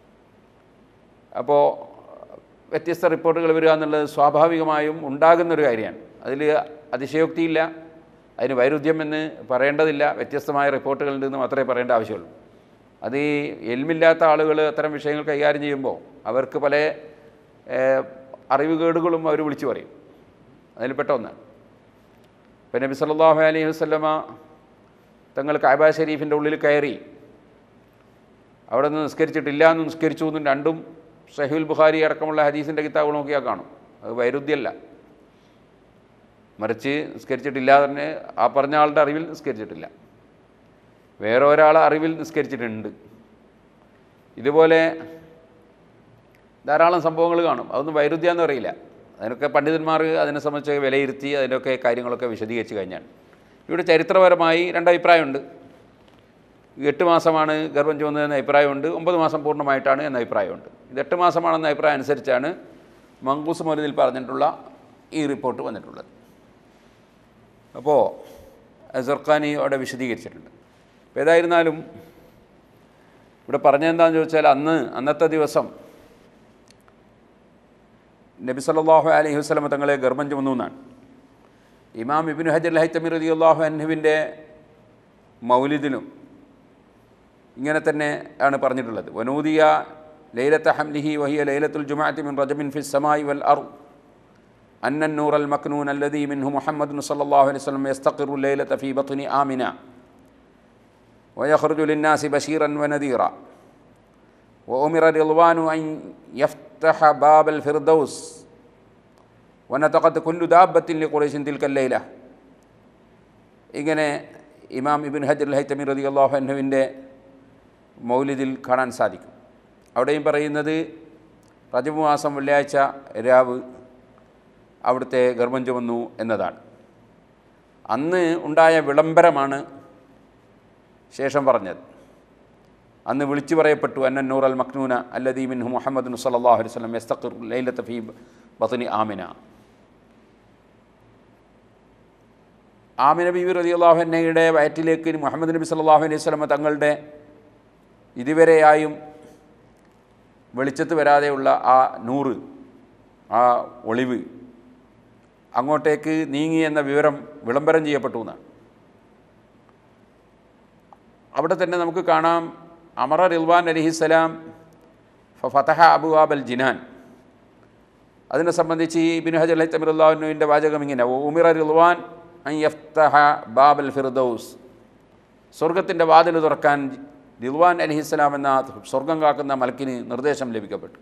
അപ്പോൾ വ്യത്യസ്ത റിപ്പോർട്ടുകൾ വരിക എന്നുള്ളത് സ്വാഭാവികമായും ഉണ്ടാകുന്നൊരു കാര്യമാണ് അതിൽ അതിശയോക്തിയില്ല അതിന് വൈരുദ്ധ്യം എന്ന് പറയേണ്ടതില്ല വ്യത്യസ്തമായ റിപ്പോർട്ടുകളുണ്ടെന്ന് മാത്രമേ പറയേണ്ട ആവശ്യമുള്ളൂ അത് ഈ എൽമില്ലാത്ത ആളുകൾ അത്തരം വിഷയങ്ങൾ കൈകാര്യം ചെയ്യുമ്പോൾ അവർക്ക് പല ഏഹ്, അറിവുകേടുകളും അവർ വിളിച്ചു പറയും അതിൽപ്പെട്ട ഒന്നാണ് ഇപ്പം നബി സല്ലല്ലാഹു അലൈഹി വസല്ലമ തങ്ങൾ കാബ ഷരീഫിൻ്റെ ഉള്ളിൽ കയറി അവിടെ നിന്ന് നിസ്കരിച്ചിട്ടില്ല എന്ന് നിസ്കരിച്ചു എന്നും രണ്ടും സഹീൽ ബുഖാരി അടക്കമുള്ള ഹദീസിൻ്റെ കിതാബ് നോക്കിയാൽ കാണും അത് വൈരുദ്ധ്യമല്ല മറിച്ച് നിസ്കരിച്ചിട്ടില്ല തന്നെ ആ പറഞ്ഞ ആളുടെ അറിവിൽ നിസ്കരിച്ചിട്ടില്ല വേറെ ഒരാളെ അറിവിൽ നിസ്കരിച്ചിട്ടുണ്ട് ഇതുപോലെ ധാരാളം സംഭവങ്ങൾ കാണും അതൊന്നും വൈരുദ്ധ്യം എന്ന് പറയില്ല അതിനൊക്കെ പണ്ഡിതന്മാർ അതിനെ സംബന്ധിച്ച് വിലയിരുത്തി അതിൻ്റെയൊക്കെ കാര്യങ്ങളൊക്കെ വിശദീകരിച്ച് കഴിഞ്ഞാണ് ഇവിടെ ചരിത്രപരമായി രണ്ടഭിപ്രായമുണ്ട് എട്ട് മാസമാണ് ഗർഭം ചുമന്നതെന്ന അഭിപ്രായമുണ്ട് ഒമ്പത് മാസം പൂർണ്ണമായിട്ടാണ് എന്ന അഭിപ്രായമുണ്ട് ഇത് എട്ട് മാസമാണെന്ന അഭിപ്രായം അനുസരിച്ചാണ് മങ്കൂസ് മൊലിദിൽ പറഞ്ഞിട്ടുള്ള ഈ റിപ്പോർട്ട് വന്നിട്ടുള്ളത് അപ്പോൾ സർക്കാനി അവിടെ വിശദീകരിച്ചിട്ടുണ്ട് അപ്പോൾ ഏതായിരുന്നാലും ഇവിടെ പറഞ്ഞതെന്താണെന്ന് ചോദിച്ചാൽ അന്ന് അന്നത്തെ ദിവസം നബി സല്ലല്ലാഹു അലൈഹി വസല്ലമ തങ്ങളെ ഗർഭം ചുമന്നു എന്നാണ് ഇമാം ഇബിൻ ഹജർ ഹൈത്തമി റതി അള്ളാഹു അൻഹുവിൻ്റെ മൗലിദിലും ഇങ്ങനെ തന്നെ ആണ് പറഞ്ഞിട്ടുള്ളത് വനൂദിയ ലൈലത്ത ഹംലിഹി വഹിയ ലൈലത്തുൽ ജുമാഅത്തി മിൻ റജബിൻ ഫി സമായി വൽ അർ أن النور المكنون الذي منه محمد صلى الله عليه وسلم يستقر الليلة في بطن آمنة ويخرج للناس بشيرا ونذيرا وأمر رضوان أن يفتح باب الفردوس ونطقت كل دابة لقريش تلك الليلة ഇങ്ങനെ ഇമാം ഇബിൻ ഹജർ ഹൈത്തമി റതി അള്ളാഹു അന്നുവിൻ്റെ മൗലിദിൽ കാണാൻ സാധിക്കും അവിടെയും പറയുന്നത് റജബ് മാസം വെള്ളിയാഴ്ച രാവ് അവിടുത്തെ ഗർഭം ചുമന്നു എന്നതാണ് അന്ന് ഉണ്ടായ വിളംബരമാണ് ശേഷം പറഞ്ഞത് അന്ന് വിളിച്ചു പറയപ്പെട്ടു അന്നൻ നൂർ അൽ മക്നൂന അല്ലദീമിൻ മുഹമ്മദ് സല്ലാഹു അലൈഹി സ്വലം എസ്തഖിർ ലൈലത്ത് ഫീ ബത്നി ആമിന ആമിന ബീവി റതി അള്ളാഹുന്നയുടെ വയറ്റിലേക്ക് മുഹമ്മദ് നബി സല്ലാഹു അലൈഹി സ്വലമ തങ്ങളുടെ ഇതുവരെയായും വെളിച്ചത്ത് വരാതെയുള്ള ആ നൂറ് ആ ഒളിവ് അങ്ങോട്ടേക്ക് നീങ്ങി എന്ന വിവരം വിളംബരം ചെയ്യപ്പെട്ടു എന്നാണ് അവിടെ തന്നെ നമുക്ക് കാണാം അമറ റിൽവാൻ അലിഹിസ്സലാം ഫതഹ അബു ആബൽ ജിനാൻ അതിനെ സംബന്ധിച്ച് ഈ ബിൻ ഹജർ അലി തമിറുല്ലാഹുവിൻ്റെ വാചകം ഇങ്ങനെ ഉമിറ റിൽവാൻ അൻ യഫ്തഹ ബാബൽ ഫിർദൌസ് സ്വർഗത്തിൻ്റെ വാതിൽ തുറക്കാൻ റിൽവാൻ അലിഹിസ്സലാം എന്ന സ്വർഗം കാക്കുന്ന മലക്കിന് നിർദ്ദേശം ലഭിക്കപ്പെട്ടു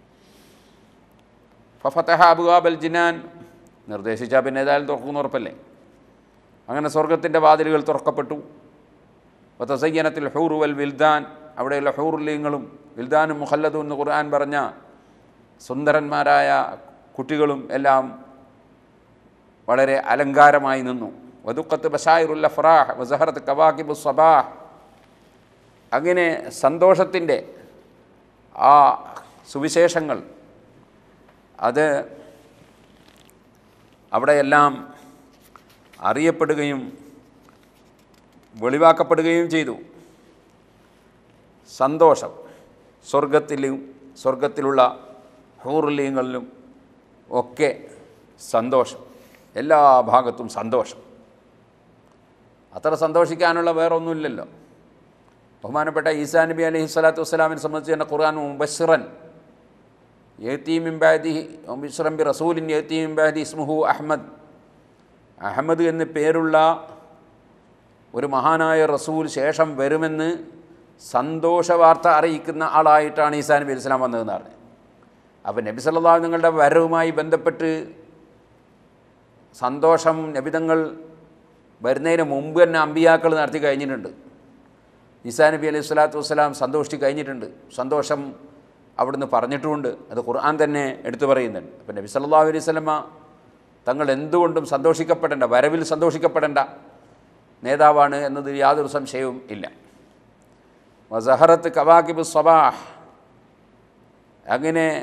ഫഫത്തഹ അബുവാബൽ ജിനാൻ നിർദ്ദേശിച്ചാൽ പിന്നെ ഏതായാലും തുറക്കുന്ന ഉറപ്പല്ലേ അങ്ങനെ സ്വർഗത്തിൻ്റെ വാതിലുകൾ തുറക്കപ്പെട്ടു വതസയ്യനത്തിൽ ഹൂറു വൽ വിൽദാൻ അവിടെയുള്ള ഹൂറുല്യങ്ങളും വിൽദാനും മുഹല്ലദും എന്ന് ഖുർആൻ പറഞ്ഞ സുന്ദരന്മാരായ കുട്ടികളും എല്ലാം വളരെ അലങ്കാരമായി നിന്നു വതുക്കത്ത് ബഷായിറുൽ അഫ്രാഹ് വസഹറത്ത് കവാക്കിബു സബാഹ് അങ്ങനെ സന്തോഷത്തിൻ്റെ ആ സുവിശേഷങ്ങൾ അത് അവിടെയെല്ലാം അറിയപ്പെടുകയും വെളിവാക്കപ്പെടുകയും ചെയ്തു സന്തോഷം സ്വർഗത്തിലും സ്വർഗത്തിലുള്ള ഹൂറുല്യങ്ങളിലും ഒക്കെ സന്തോഷം എല്ലാ ഭാഗത്തും സന്തോഷം അത്ര സന്തോഷിക്കാനുള്ള വേറൊന്നുമില്ലല്ലോ ബഹുമാനപ്പെട്ട ഈസാ നബി അലൈഹി സ്വലാത്തു വസ്സലാമിനെ സംബന്ധിച്ച് തന്നെ ഖുർആൻ മുബശ്റൻ യത്തീമിംബാദി ബിസ്റം ബി റസൂലിൻ യത്തീമിംബാദി ഇസ്മുഹു അഹമ്മദ് അഹമ്മദ് എന്ന് പേരുള്ള ഒരു മഹാനായ റസൂൽ ശേഷം വരുമെന്ന് സന്തോഷ വാർത്ത അറിയിക്കുന്ന ആളായിട്ടാണ് ഈസാ നബി അലൈഹി സ്വലാം വന്നതെന്ന് പറഞ്ഞത് അപ്പോൾ നബി സല്ലല്ലാഹു നിങ്ങളുടെ വരവുമായി ബന്ധപ്പെട്ട് സന്തോഷം നബിതങ്ങൾ വരുന്നതിന് മുമ്പ് തന്നെ അമ്പിയാക്കൾ നടത്തി കഴിഞ്ഞിട്ടുണ്ട് ഈസാ നബി അലൈഹി സ്വലാത്തു വസ്സലാം സന്തോഷിച്ച് കഴിഞ്ഞിട്ടുണ്ട് സന്തോഷം അവിടുന്ന് പറഞ്ഞിട്ടുമുണ്ട് അത് ഖുർആൻ തന്നെ എടുത്തു പറയുന്നുണ്ട് അപ്പം നബി സല്ലല്ലാഹു അലൈഹി സ്വലമ തങ്ങൾ എന്തുകൊണ്ടും സന്തോഷിക്കപ്പെടേണ്ട വരവിൽ സന്തോഷിക്കപ്പെടേണ്ട നേതാവാണ് എന്നതിൽ യാതൊരു സംശയവും ഇല്ല വസഹറത്ത് കവാക്കിബ് സബാഹ് അങ്ങനെ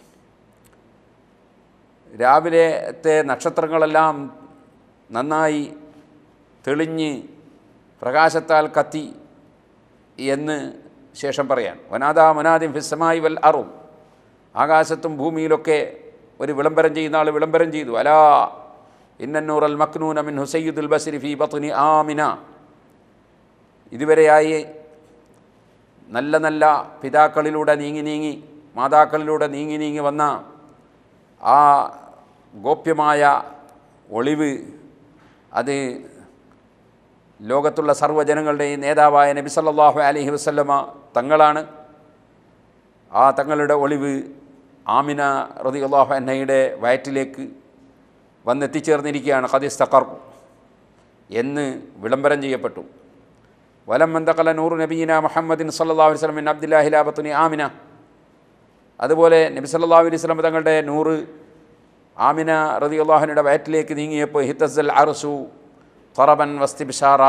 രാവിലത്തെ നക്ഷത്രങ്ങളെല്ലാം നന്നായി തെളിഞ്ഞ് പ്രകാശത്താൽ കത്തി എന്ന് ശേഷം പറയാൻ വനാദാ മനാദിം ഫിസ്സമായി വൽ അറും ആകാശത്തും ഭൂമിയിലൊക്കെ ഒരു വിളംബരം ചെയ്യുന്ന ആൾ വിളംബരം ചെയ്തു അലാ ഇന്നന്നൂർ അൽ മക്നൂൻ അമിൻ ഹുസൈദുൽ ബസിരി ഫി ബത്തുനി ആമിന ഇതുവരെയായി നല്ല നല്ല പിതാക്കളിലൂടെ നീങ്ങി നീങ്ങി മാതാക്കളിലൂടെ നീങ്ങി നീങ്ങി വന്ന ആ ഗോപ്യമായ ഒളിവ് അത് ലോകത്തുള്ള സർവ്വജനങ്ങളുടെയും നേതാവായ നബി സല്ലല്ലാഹു അലൈഹി വസല്ലമ തങ്ങളാണ് ആ തങ്ങളുടെ ഒളിവ് ആമിന റതി അള്ളാഹു അന്നയുടെ വയറ്റിലേക്ക് വന്നെത്തിച്ചേർന്നിരിക്കുകയാണ് ഖദിസ്തഖർ എന്ന് വിളംബരം ചെയ്യപ്പെട്ടു വലം മന്തകല നൂറു നബീന മുഹമ്മദിൻ സല്ലല്ലാഹു അലൈഹി വസല്ലം അബ്ദുല്ലാഹി ലാബത്തുനി ആമിന അതുപോലെ നബി സല്ലല്ലാഹു അലൈഹി വസല്ലം തങ്ങളുടെ നൂറ് ആമിന റതി അള്ളാഹുനയുടെ വയറ്റിലേക്ക് നീങ്ങിയപ്പോൾ ഹിത്തസൽ അർസു തൊറബൻ വസ്തി ബിഷാറ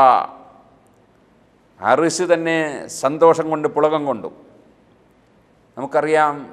അറിസ് തന്നെ സന്തോഷം കൊണ്ട് പുളകം കൊണ്ടു നമുക്കറിയാം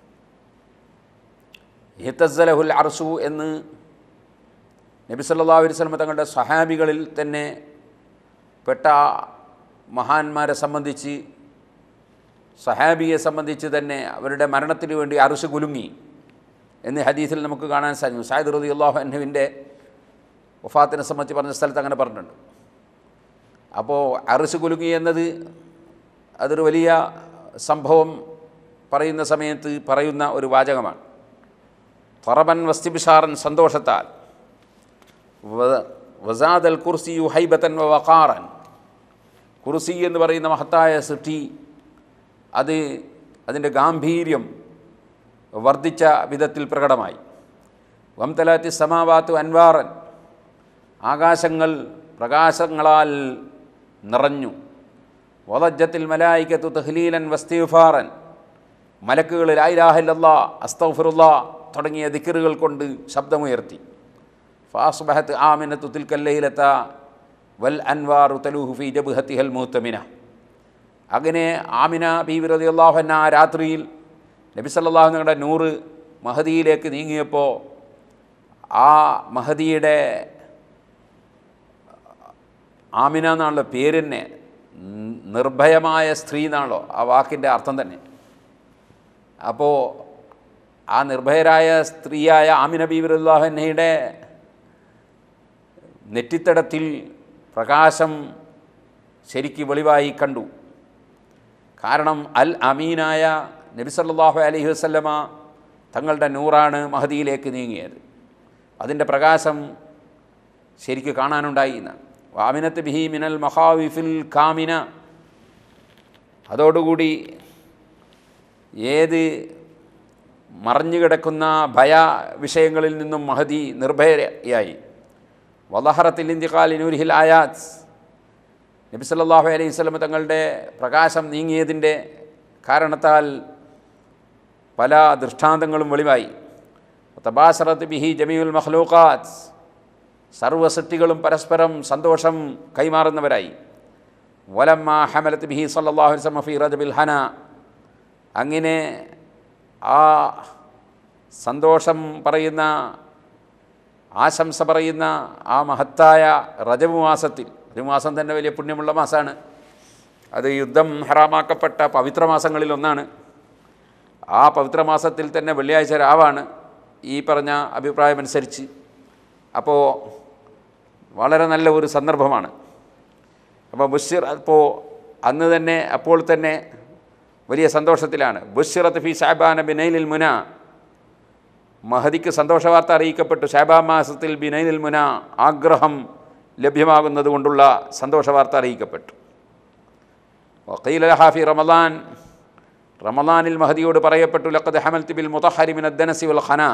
ഹിത്തസലഹുൽ അർസു എന്ന് നബി സല്ലാ അലൈവലമ തങ്ങളുടെ സഹാബികളിൽ തന്നെ പെട്ട മഹാന്മാരെ സംബന്ധിച്ച് സഹാബിയെ സംബന്ധിച്ച് തന്നെ അവരുടെ മരണത്തിന് വേണ്ടി അറുസ് കുലുങ്ങി എന്ന് ഹദീസിൽ നമുക്ക് കാണാൻ സാധിക്കും സായിദ് റതി അള്ളാഹു അന്നുവിൻ്റെ വഫാത്തിനെ സംബന്ധിച്ച് പറഞ്ഞ സ്ഥലത്ത് അങ്ങനെ പറഞ്ഞിട്ടുണ്ട് അപ്പോൾ അറുസ് കുലുങ്ങി എന്നത് അതൊരു വലിയ സംഭവം പറയുന്ന സമയത്ത് പറയുന്ന ഒരു വാചകമാണ് ഫറബൻ വസ്തിബിഷാറൻ സന്തോഷത്താൽ വ- വസാദൽ കുർസിയു ഹൈബത്തൻ വ വഖാറൻ കുർസി എന്ന് പറയുന്ന മഹത്തായ സൃഷ്ടി അത് അതിൻ്റെ ഗാംഭീര്യം വർദ്ധിച്ച വിധത്തിൽ പ്രകടമായി വംതലാത്തി സമാവാത്തു അൻവാറൻ ആകാശങ്ങൾ പ്രകാശങ്ങളാൽ നിറഞ്ഞു വലജ്ജത്തിൽ മലായിക്കത്തു തഹ്ലീലൻ വസ്തിഫാറൻ മലക്കുകൾ ലായിലാഹില്ല അസ്തഫിറുല്ല തുടങ്ങിയ ദിക്കറുകൾ കൊണ്ട് ശബ്ദമുയർത്തി ഫാസ്ബഹത്ത് ആമിനത്തു തിൽക്കല്ലയിലെത്ത വൽ അൻവാറു തലൂഹു ഫി ജബ്ഹത്തിഹൽ മൂത്തമിന അങ്ങനെ ആമിന ബീവി റളിയല്ലാഹു ആ രാത്രിയിൽ നബി സല്ലല്ലാഹു നിങ്ങളുടെ നൂറ് മഹദിയിലേക്ക് നീങ്ങിയപ്പോൾ ആ മഹദിയുടെ ആമിന എന്നാണല്ലോ പേര് തന്നെ ന- നിർഭയമായ സ്ത്രീ എന്നാണല്ലോ ആ വാക്കിൻ്റെ അർത്ഥം തന്നെ അപ്പോൾ ആ നിർഭയരായ സ്ത്രീയായ ആമിന ബീവറുല്ലാഹന്നയുടെ നെറ്റിത്തടത്തിൽ പ്രകാശം ശരിക്ക് വെളിവായി കണ്ടു കാരണം അൽ അമീനായ നബി സല്ലല്ലാഹു അലൈഹി വസല്ലമ തങ്ങളുടെ നൂറാണ് മഹദിയിലേക്ക് നീങ്ങിയത് അതിൻ്റെ പ്രകാശം ശരിക്ക് കാണാനുണ്ടായി എന്ന് വാമിനത്ത് ബിഹി മിനൽ മഹാവിഫിൽ കാമിന അതോടുകൂടി ഏത് മറഞ്ഞു കിടക്കുന്ന ഭയ വിഷയങ്ങളിൽ നിന്നും മഹദി നിർഭയയായി വലഹറത്തിൽ ഇന്ത്യക്കാൽ നൂരിഹിൽ ആയാത്ത് നബി സല്ലല്ലാഹു അലൈഹി വസല്ലം തങ്ങളുടെ പ്രകാശം നീങ്ങിയതിൻ്റെ കാരണത്താൽ പല ദൃഷ്ടാന്തങ്ങളും വെളിവായി തബാസറത്ത് ബിഹി ജമീഉൽ മഖ്ലൂഖാത്ത് സർവസൃഷ്ടികളും പരസ്പരം സന്തോഷം കൈമാറുന്നവരായി വലമ്മ ഹമലത്ത് ബിഹി സല്ലല്ലാഹു അലൈഹി വസല്ലം ഫി റജബിൽ ഹന അങ്ങനെ ആ സന്തോഷം പറയുന്ന ആശംസ പറയുന്ന ആ മഹത്തായ റജബ് മാസത്തിൽ ഒരു മാസം തന്നെ വലിയ പുണ്യമുള്ള മാസമാണ് അത് യുദ്ധം ഹറാമാക്കപ്പെട്ട പവിത്ര മാസങ്ങളിൽ ഒന്നാണ് ആ പവിത്ര മാസത്തിൽ തന്നെ വെള്ളിയാഴ്ച രാവാണ് ഈ പറഞ്ഞ അഭിപ്രായമനുസരിച്ച് അപ്പോൾ വളരെ നല്ല ഒരു സന്ദർഭമാണ് അപ്പോൾ ബുഷിർ അപ്പോൾ അന്ന് തന്നെ അപ്പോൾ തന്നെ വലിയ സന്തോഷത്തിലാണ് ബുഷിറത്ത് ഫി ഷാബാന ബിനൈലിൽ മുന മഹദിക്ക് സന്തോഷവാർത്ത അറിയിക്കപ്പെട്ടു ഷാബാ മാസത്തിൽ ബിനൈലിൽ മുന ആഗ്രഹം ലഭ്യമാകുന്നത് കൊണ്ടുള്ള സന്തോഷവാർത്ത അറിയിക്കപ്പെട്ടു വക്കീൽ ഹാഫി റമദാൻ റമദാനിൽ മഹദിയോട് പറയപ്പെട്ടു ലക്കത് ഹമൽത്തി ബിൽ മുതഹരിമിൻ അദ്ദനസി വൽ ഖന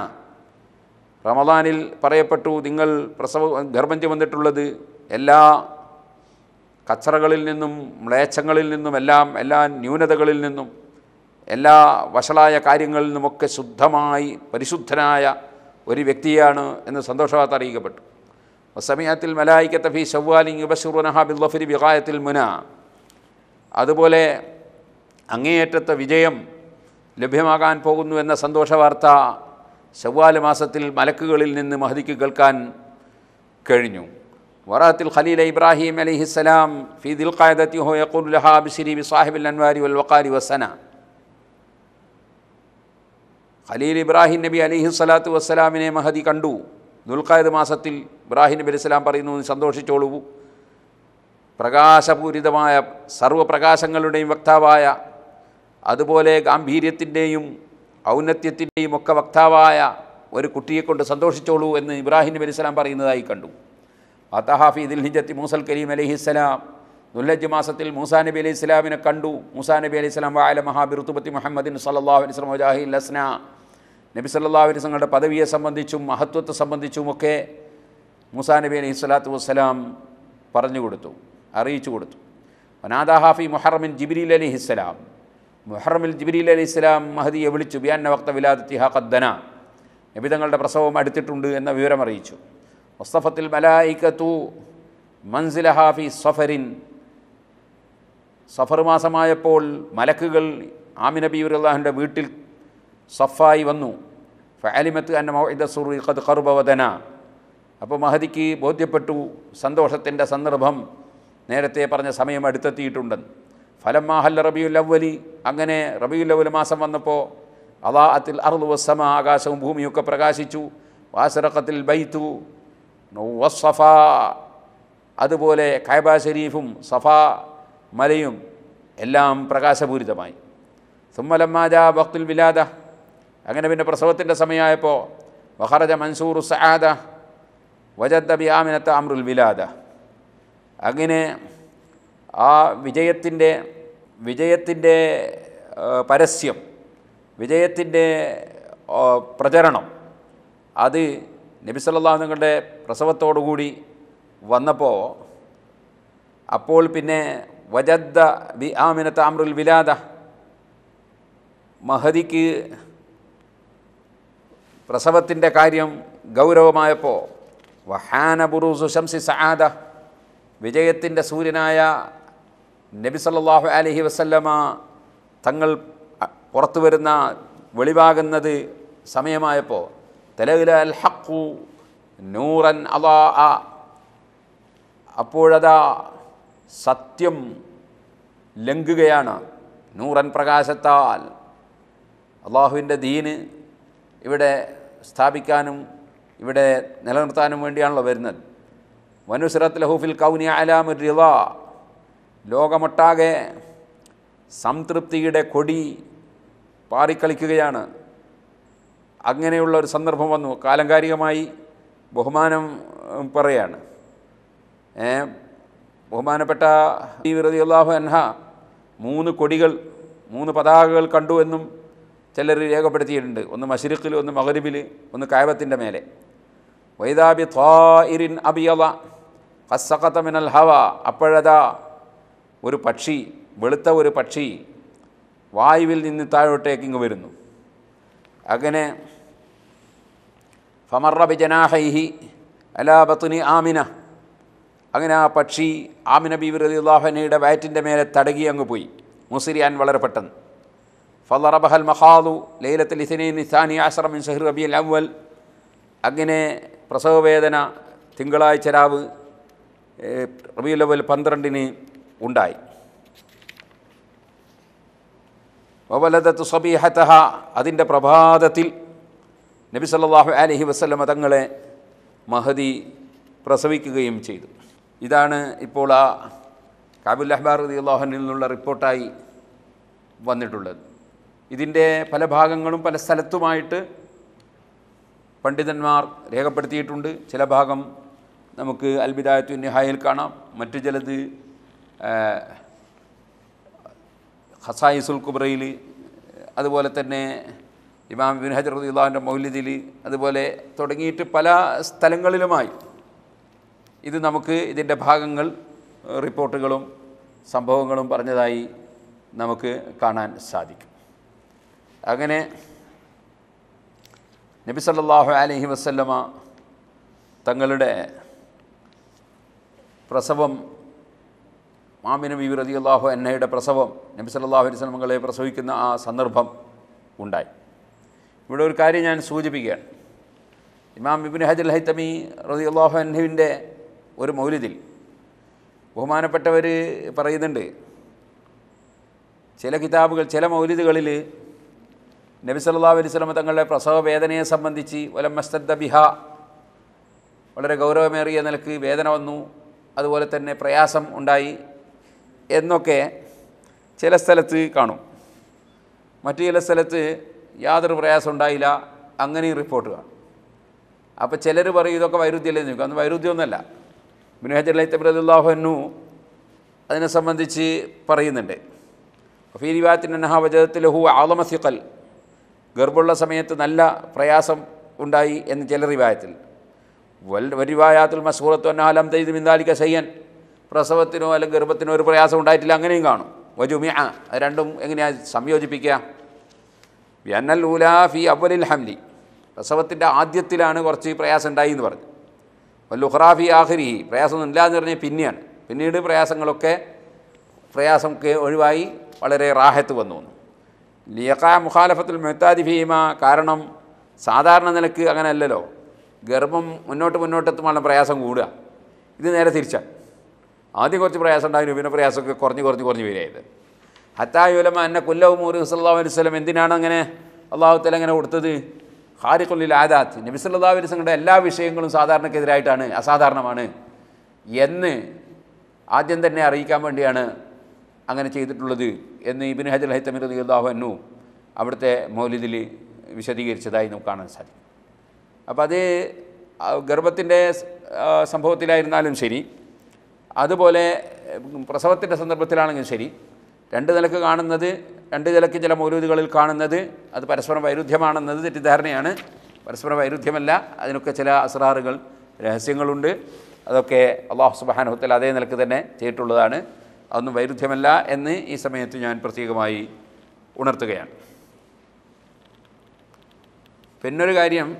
റമദാനിൽ പറയപ്പെട്ടു നിങ്ങൾ പ്രസവ ഗർഭം ചുമന്നിട്ടുള്ളത് എല്ലാ കച്ചറകളിൽ നിന്നും മ്ലേച്ഛങ്ങളിൽ നിന്നും എല്ലാം എല്ലാ ന്യൂനതകളിൽ നിന്നും എല്ലാ വഷളായ കാര്യങ്ങളിൽ നിന്നുമൊക്കെ ശുദ്ധമായി പരിശുദ്ധനായ ഒരു വ്യക്തിയാണ് എന്ന് സന്തോഷവാർത്ത അറിയിക്കപ്പെട്ടു വസമിയത്തിൽ മലായിക്കത്ത ഫി ഷവ്വാലി യുബഷുറുനഹ ബിൽ ലഫിരി ബിഗായത്തിൽ മുന അതുപോലെ അങ്ങേയറ്റത്തെ വിജയം ലഭ്യമാകാൻ പോകുന്നു എന്ന സന്തോഷവാർത്ത ശവ്വാല് മാസത്തിൽ മലക്കുകളിൽ നിന്ന് മഹദിക്ക് കേൾക്കാൻ കഴിഞ്ഞു വറാത്തിൽ ഖലീല ഇബ്രാഹിം അലിഹിസ്സലാം ഫി ദിൽ ഖായദത്തി ഹോ യഖുൽ ലഹാ ബിശ്രി ബി സാഹിബിൽ അൻവാരി വൽ വഖാരി വസന ഖലീൽ ഇബ്രാഹിം നബി അലിഹി സ്വലാത്തു വസ്സലാമിനെ മഹദി കണ്ടു ദുൽഖായത് മാസത്തിൽ ഇബ്രാഹിം നബി അലൈഹി സ്വലാം പറയുന്നു "നീ സന്തോഷിച്ചോളൂ പ്രകാശപൂരിതമായ സർവ്വപ്രകാശങ്ങളുടെയും വക്താവായ അതുപോലെ ഗാംഭീര്യത്തിൻ്റെയും ഔന്നത്യത്തിൻ്റെയും ഒക്കെ വക്താവായ ഒരു കുട്ടിയെ കൊണ്ട് സന്തോഷിച്ചോളൂ എന്ന് ഇബ്രാഹിം നബി അലൈഹി സ്വലാം പറയുന്നതായി കണ്ടു അത്തഹാഫി ദിൽ ഹിജത്തി മൂസൽ കരീം അലഹിസ്സലാം ദുല്ലജ് മാസത്തിൽ മൂസാ നബി അലൈഹി സ്വലാമിനെ കണ്ടു മൂസാ നബി അലൈഹി സ്വലാം വായ മഹാബിറുത്തുബത്തി മുഹമ്മദിൻ സല്ലാഹു അലൈഹി സ്വലം വജാഹിൽ അസ്ന നബി സല്ലാ അലൈഹി സ്വങ്ങളുടെ പദവിയെ സംബന്ധിച്ചും മഹത്വത്തെ സംബന്ധിച്ചുമൊക്കെ മൂസാ നബി അലൈഹി സ്വലാത്തു വസ്സലാം പറഞ്ഞു കൊടുത്തു അറിയിച്ചു കൊടുത്തു വനാദാഹാഫി മുഹറമിൻ ജിബിരിൽ അലിഹിസ്സലാം മുഹറമിൽ ജിബിരിൽ അലി ഇസ്ലാം മഹദിയെ വിളിച്ചു ബിയാന്ന വക്ത വിലാദത്തിഹ ഖദ്ദന നബിതങ്ങളുടെ പ്രസവം അടുത്തിട്ടുണ്ട് എന്ന വിവരം അറിയിച്ചു മുസ്തഫത്തിൽ മലായിക്കത്തു മൻസിലഹാഫി സഫരിൻ സഫർ മാസമായപ്പോൾ മലക്കുകൾ ആമിന ബീറുല്ലാഹിൻ്റെ വീട്ടിൽ സഫായി വന്നു ഫാലിമത്ത് അന്ന മൗഇദ സുറി ഖദ് ഖർബവദന അപ്പോൾ മഹദിക്ക് ബോധ്യപ്പെട്ടു സന്തോഷത്തിൻ്റെ സന്ദർഭം നേരത്തെ പറഞ്ഞ സമയം അടുത്തെത്തിയിട്ടുണ്ടെന്ന് ഫലമാ ഹല്ല റബിയുൽ അവലി അങ്ങനെ റബിയുൽ അവൽ മാസം വന്നപ്പോൾ അലാഅത്തിൽ അർദ് വസ്സമ ആകാശവും ഭൂമിയൊക്കെ പ്രകാശിച്ചു വാസറക്കത്തിൽ ബൈത്തു വസ്സഫ അതുപോലെ കൈബ ഷരീഫും സഫ മലയും എല്ലാം പ്രകാശപൂരിതമായി സുമ്മലമ്മാജ വക്തുൽ വിലാദ അങ്ങനെ പിന്നെ പ്രസവത്തിൻ്റെ സമയമായപ്പോൾ വഹറജ മൻസൂർ സആദ വജദ്ദ ബി ആമിനത്ത അമ്രുൽ വിലാദ അങ്ങനെ ആ വിജയത്തിൻ്റെ വിജയത്തിൻ്റെ ആ, പരസ്യം വിജയത്തിൻ്റെ ആ, പ്രചരണം അത് നബി സല്ലല്ലാഹു നിങ്ങളുടെ പ്രസവത്തോടുകൂടി വന്നപ്പോൾ അപ്പോൾ പിന്നെ വജദ്ദ ബി ആമിനത്ത അമ്രുൽ വിലാദ മഹദിക്ക് പ്രസവത്തിൻ്റെ കാര്യം ഗൗരവമായപ്പോൾ വഹാന ബുറൂസു ഷംസി സആദ വിജയത്തിൻ്റെ സൂര്യനായ നബി സല്ലല്ലാഹു അലൈഹി വസല്ലമ തങ്ങൾ അ- പുറത്തു വരുന്ന വെളിവാകുന്നത് സമയമായപ്പോൾ തലവില അൽ ഹഖു നൂറൻ അലാ അപ്പോഴതാ സത്യം ലംഘുകയാണ് നൂറൻ പ്രകാശത്താൽ അള്ളാഹുവിൻ്റെ ദീന് ഇവിടെ സ്ഥാപിക്കാനും ഇവിടെ നിലനിർത്താനും വേണ്ടിയാണല്ലോ വരുന്നത് വനുസിറത്ത് ലഹൂഫിൽ കൗനി അലാമുർ റിള ലോകമൊട്ടാകെ സംതൃപ്തിയുടെ കൊടി പാറിക്കളിക്കുകയാണ് അങ്ങനെയുള്ള ഒരു സന്ദർഭം വന്നു കാലങ്കാരികമായി ബഹുമാനം ഉം, പറയാണ് ഏ, ബഹുമാനപ്പെട്ട ഈ വിറതി അള്ളാഹു അൻഹ മൂന്ന് കൊടികൾ മൂന്ന് പതാകകൾ കണ്ടു എന്നും ചിലർ രേഖപ്പെടുത്തിയിട്ടുണ്ട് ഒന്ന് മഷരിഖിൽ ഒന്ന് മകരിബിൽ ഒന്ന് കായബത്തിൻ്റെ മേലെ വൈദാബി ത്വാഇരിൻ അബിയല ഹസ്സഖത്ത മിനൽ ഹവ അപ്പോഴതാ ഒരു പക്ഷി വെളുത്ത ഒരു പക്ഷി വായുവിൽ നിന്ന് താഴോട്ടേക്ക് ഇങ്ങ് വരുന്നു അങ്ങനെ ഫമറ ബിജനാഹൈഹി അലാ ബത്തുനി ആമിന അങ്ങനെ ആ പക്ഷി ആമിന ബീബി റളിയല്ലാഹുഅൻഹയുടെ വയറ്റിൻ്റെ മേലെ തടകി അങ്ങ് പോയി മുസിരിയാൻ വളരെ പെട്ടെന്ന് ഫലറബഹൽ മഹാദു ലൈലത്തിൽ ഇസനൈൻ ഇസാനി ആശ്രം മിൻ ഷഹർ റബിയൽ അവൽ അങ്ങനെ പ്രസവവേദന തിങ്കളാഴ്ച രാവ് റബിയുൽ അവൽ പന്ത്രണ്ടിന് ഉണ്ടായി വവലദത്ത് സബീഹത്തഹ അതിൻ്റെ പ്രഭാതത്തിൽ നബി സല്ലല്ലാഹു അലൈഹി വസല്ലമ തങ്ങളെ മഹദി പ്രസവിക്കുകയും ചെയ്തു ഇതാണ് ഇപ്പോൾ ആ കാബുൽ അഹ്ബാർ റതി അള്ളാഹുനിൽ നിന്നുള്ള റിപ്പോർട്ടായി വന്നിട്ടുള്ളത് ഇതിൻ്റെ പല ഭാഗങ്ങളും പല സ്ഥലത്തുമായിട്ട് പണ്ഡിതന്മാർ രേഖപ്പെടുത്തിയിട്ടുണ്ട് ചില ഭാഗം നമുക്ക് അൽബിദായത്തു നിഹായിൽ കാണാം മറ്റു ചിലത് ആ, ഖസായിസുൽ കുബ്രയിൽ അതുപോലെ തന്നെ ഇമാം ബിൻ ഹജർ റദിയുള്ളാഹിൻ്റെ മൗലിദിൽ അതുപോലെ തുടങ്ങിയിട്ട് പല സ്ഥലങ്ങളിലുമായി ഇത് നമുക്ക് ഇതിൻ്റെ ഭാഗങ്ങൾ ഏഹ്, റിപ്പോർട്ടുകളും സംഭവങ്ങളും പറഞ്ഞതായി നമുക്ക് കാണാൻ സാധിക്കും അങ്ങനെ നബി സല്ലല്ലാഹു അലൈഹി വസല്ലമ തങ്ങളുടെ പ്രസവം മാമിന ബീവി റളിയല്ലാഹു അൻഹയുടെ പ്രസവം നബി സല്ലല്ലാഹു അലൈഹി വസല്ലം തങ്ങളെ പ്രസവിക്കുന്ന ആ സന്ദർഭം ഉണ്ടായി ഇവിടെ ഒരു കാര്യം ഞാൻ സൂചിപ്പിക്കുകയാണ് ഇമാം ഇബ്നു ഹജൽ ഹൈത്തമി റളിയല്ലാഹു അൻഹുവിൻ്റെ ഒരു മൗലിദിൽ ബഹുമാനപ്പെട്ടവർ പറയുന്നുണ്ട് ചില കിതാബുകൾ ചില മൗലിദുകളിൽ നബി സല്ലല്ലാഹു അലൈഹി വസല്ലം തങ്ങളുടെ പ്രസവ വേദനയെ സംബന്ധിച്ച് വലം മസ്തദ്ദ ബിഹ വളരെ ഗൗരവമേറിയ നിലക്ക് വേദന വന്നു അതുപോലെ തന്നെ പ്രയാസം ഉണ്ടായി എന്നൊക്കെ ചില സ്ഥലത്ത് കാണും മറ്റു ചില സ്ഥലത്ത് യാതൊരു പ്രയാസം ഉണ്ടായില്ല അങ്ങനെയും റിപ്പോർട്ട് കാണും അപ്പോൾ ചിലർ പറയും ഇതൊക്കെ വൈരുദ്ധ്യമല്ലേ എന്ന് ചോദിക്കും അന്ന് വൈരുദ്ധ്യമൊന്നുമല്ല ബിനു ഹജർ ലൈത്തബ്രദുല്ലാഹു അതിനെ സംബന്ധിച്ച് പറയുന്നുണ്ട് ഫീരിവാത്തിനഹ വജത്തിൽ ഹു ആലമസിക്കൽ ഗർഭമുള്ള സമയത്ത് നല്ല പ്രയാസം ഉണ്ടായി എന്ന് ചില റിവായത്തിൽ വൽ വരിവായാത്തുൽ മസൂറത്തു അന്നാലം തൈത് മിന്താലിക്ക സയ്യൻ പ്രസവത്തിനോ അല്ലെങ്കിൽ ഗർഭത്തിനോ ഒരു പ്രയാസം ഉണ്ടായിട്ടില്ല അങ്ങനെയും കാണും വജുമിയ അത് രണ്ടും എങ്ങനെയാണ് സംയോജിപ്പിക്കുക വിയന്നൽ ഊലാ ഫി അവലിൽ ഹംലി പ്രസവത്തിൻ്റെ ആദ്യത്തിലാണ് കുറച്ച് പ്രയാസം ഉണ്ടായി എന്ന് പറഞ്ഞു വല്ലുഹ്റാഫി ആഖിരി പ്രയാസമൊന്നും ഇല്ല എന്ന് പറഞ്ഞാൽ പിന്നെയാണ് പിന്നീട് പ്രയാസങ്ങളൊക്കെ പ്രയാസമൊക്കെ ഒഴിവായി വളരെ റാഹത്ത് വന്നു വന്നു ലിയക്ക മുഖാലഫത്തുൽ മെഹത്താദി ഫീമ കാരണം സാധാരണ നിലക്ക് അങ്ങനെ അല്ലല്ലോ ഗർഭം മുന്നോട്ട് മുന്നോട്ടെത്തുമ്പോൾ പ്രയാസം കൂടുക ഇത് നേരെ തിരിച്ചാണ് ആദ്യം കുറച്ച് പ്രയാസം ഉണ്ടായിരുന്നു പിന്നെ പ്രയാസമൊക്കെ കുറഞ്ഞ് കുറഞ്ഞ് കുറഞ്ഞ് വരികയത് ഹത്തായുലമ എന്നെ കൊല്ലവും മൂറി സല്ലാ അലൈഹി സ്വലം എന്തിനാണ് അങ്ങനെ അള്ളാഹുത്തല അങ്ങനെ കൊടുത്തത് ഹാരിഖുല്ലിൽ ആദാത്ത് നബി സല്ലാ അലൈഹി സ്വലങ്ങളുടെ എല്ലാ വിഷയങ്ങളും സാധാരണക്കെതിരായിട്ടാണ് അസാധാരണമാണ് എന്ന് ആദ്യം തന്നെ അറിയിക്കാൻ വേണ്ടിയാണ് അങ്ങനെ ചെയ്തിട്ടുള്ളത് എന്ന് ഇബിൻ ഹജർ ഹൈത്തമിർ അള്ളാഹു അന്നു അവിടുത്തെ മൗലിദിൽ വിശദീകരിച്ചതായി നമുക്ക് കാണാൻ സാധിക്കും അപ്പം അത് ആ ഗർഭത്തിൻ്റെ ആ, സംഭവത്തിലായിരുന്നാലും ശരി അതുപോലെ ഉം, പ്രസവത്തിൻ്റെ സന്ദർഭത്തിലാണെങ്കിലും ശരി രണ്ട് നിലക്ക് കാണുന്നത് രണ്ട് നിലക്ക് ചില മൗലൂദുകളിൽ കാണുന്നത് അത് പരസ്പരം വൈരുദ്ധ്യമാണെന്നത് തെറ്റിദ്ധാരണയാണ് പരസ്പര വൈരുദ്ധ്യമല്ല അതിനൊക്കെ ചില അസ്രാറുകൾ രഹസ്യങ്ങളുണ്ട് അതൊക്കെ അള്ളാഹു സുബാനുഹത്തിൽ അതേ നിലക്ക് തന്നെ ചെയ്തിട്ടുള്ളതാണ് അതൊന്നും വൈരുദ്ധ്യമല്ല എന്ന് ഈ സമയത്ത് ഞാൻ പ്രത്യേകമായി ഉണർത്തുകയാണ് പിന്നൊരു കാര്യം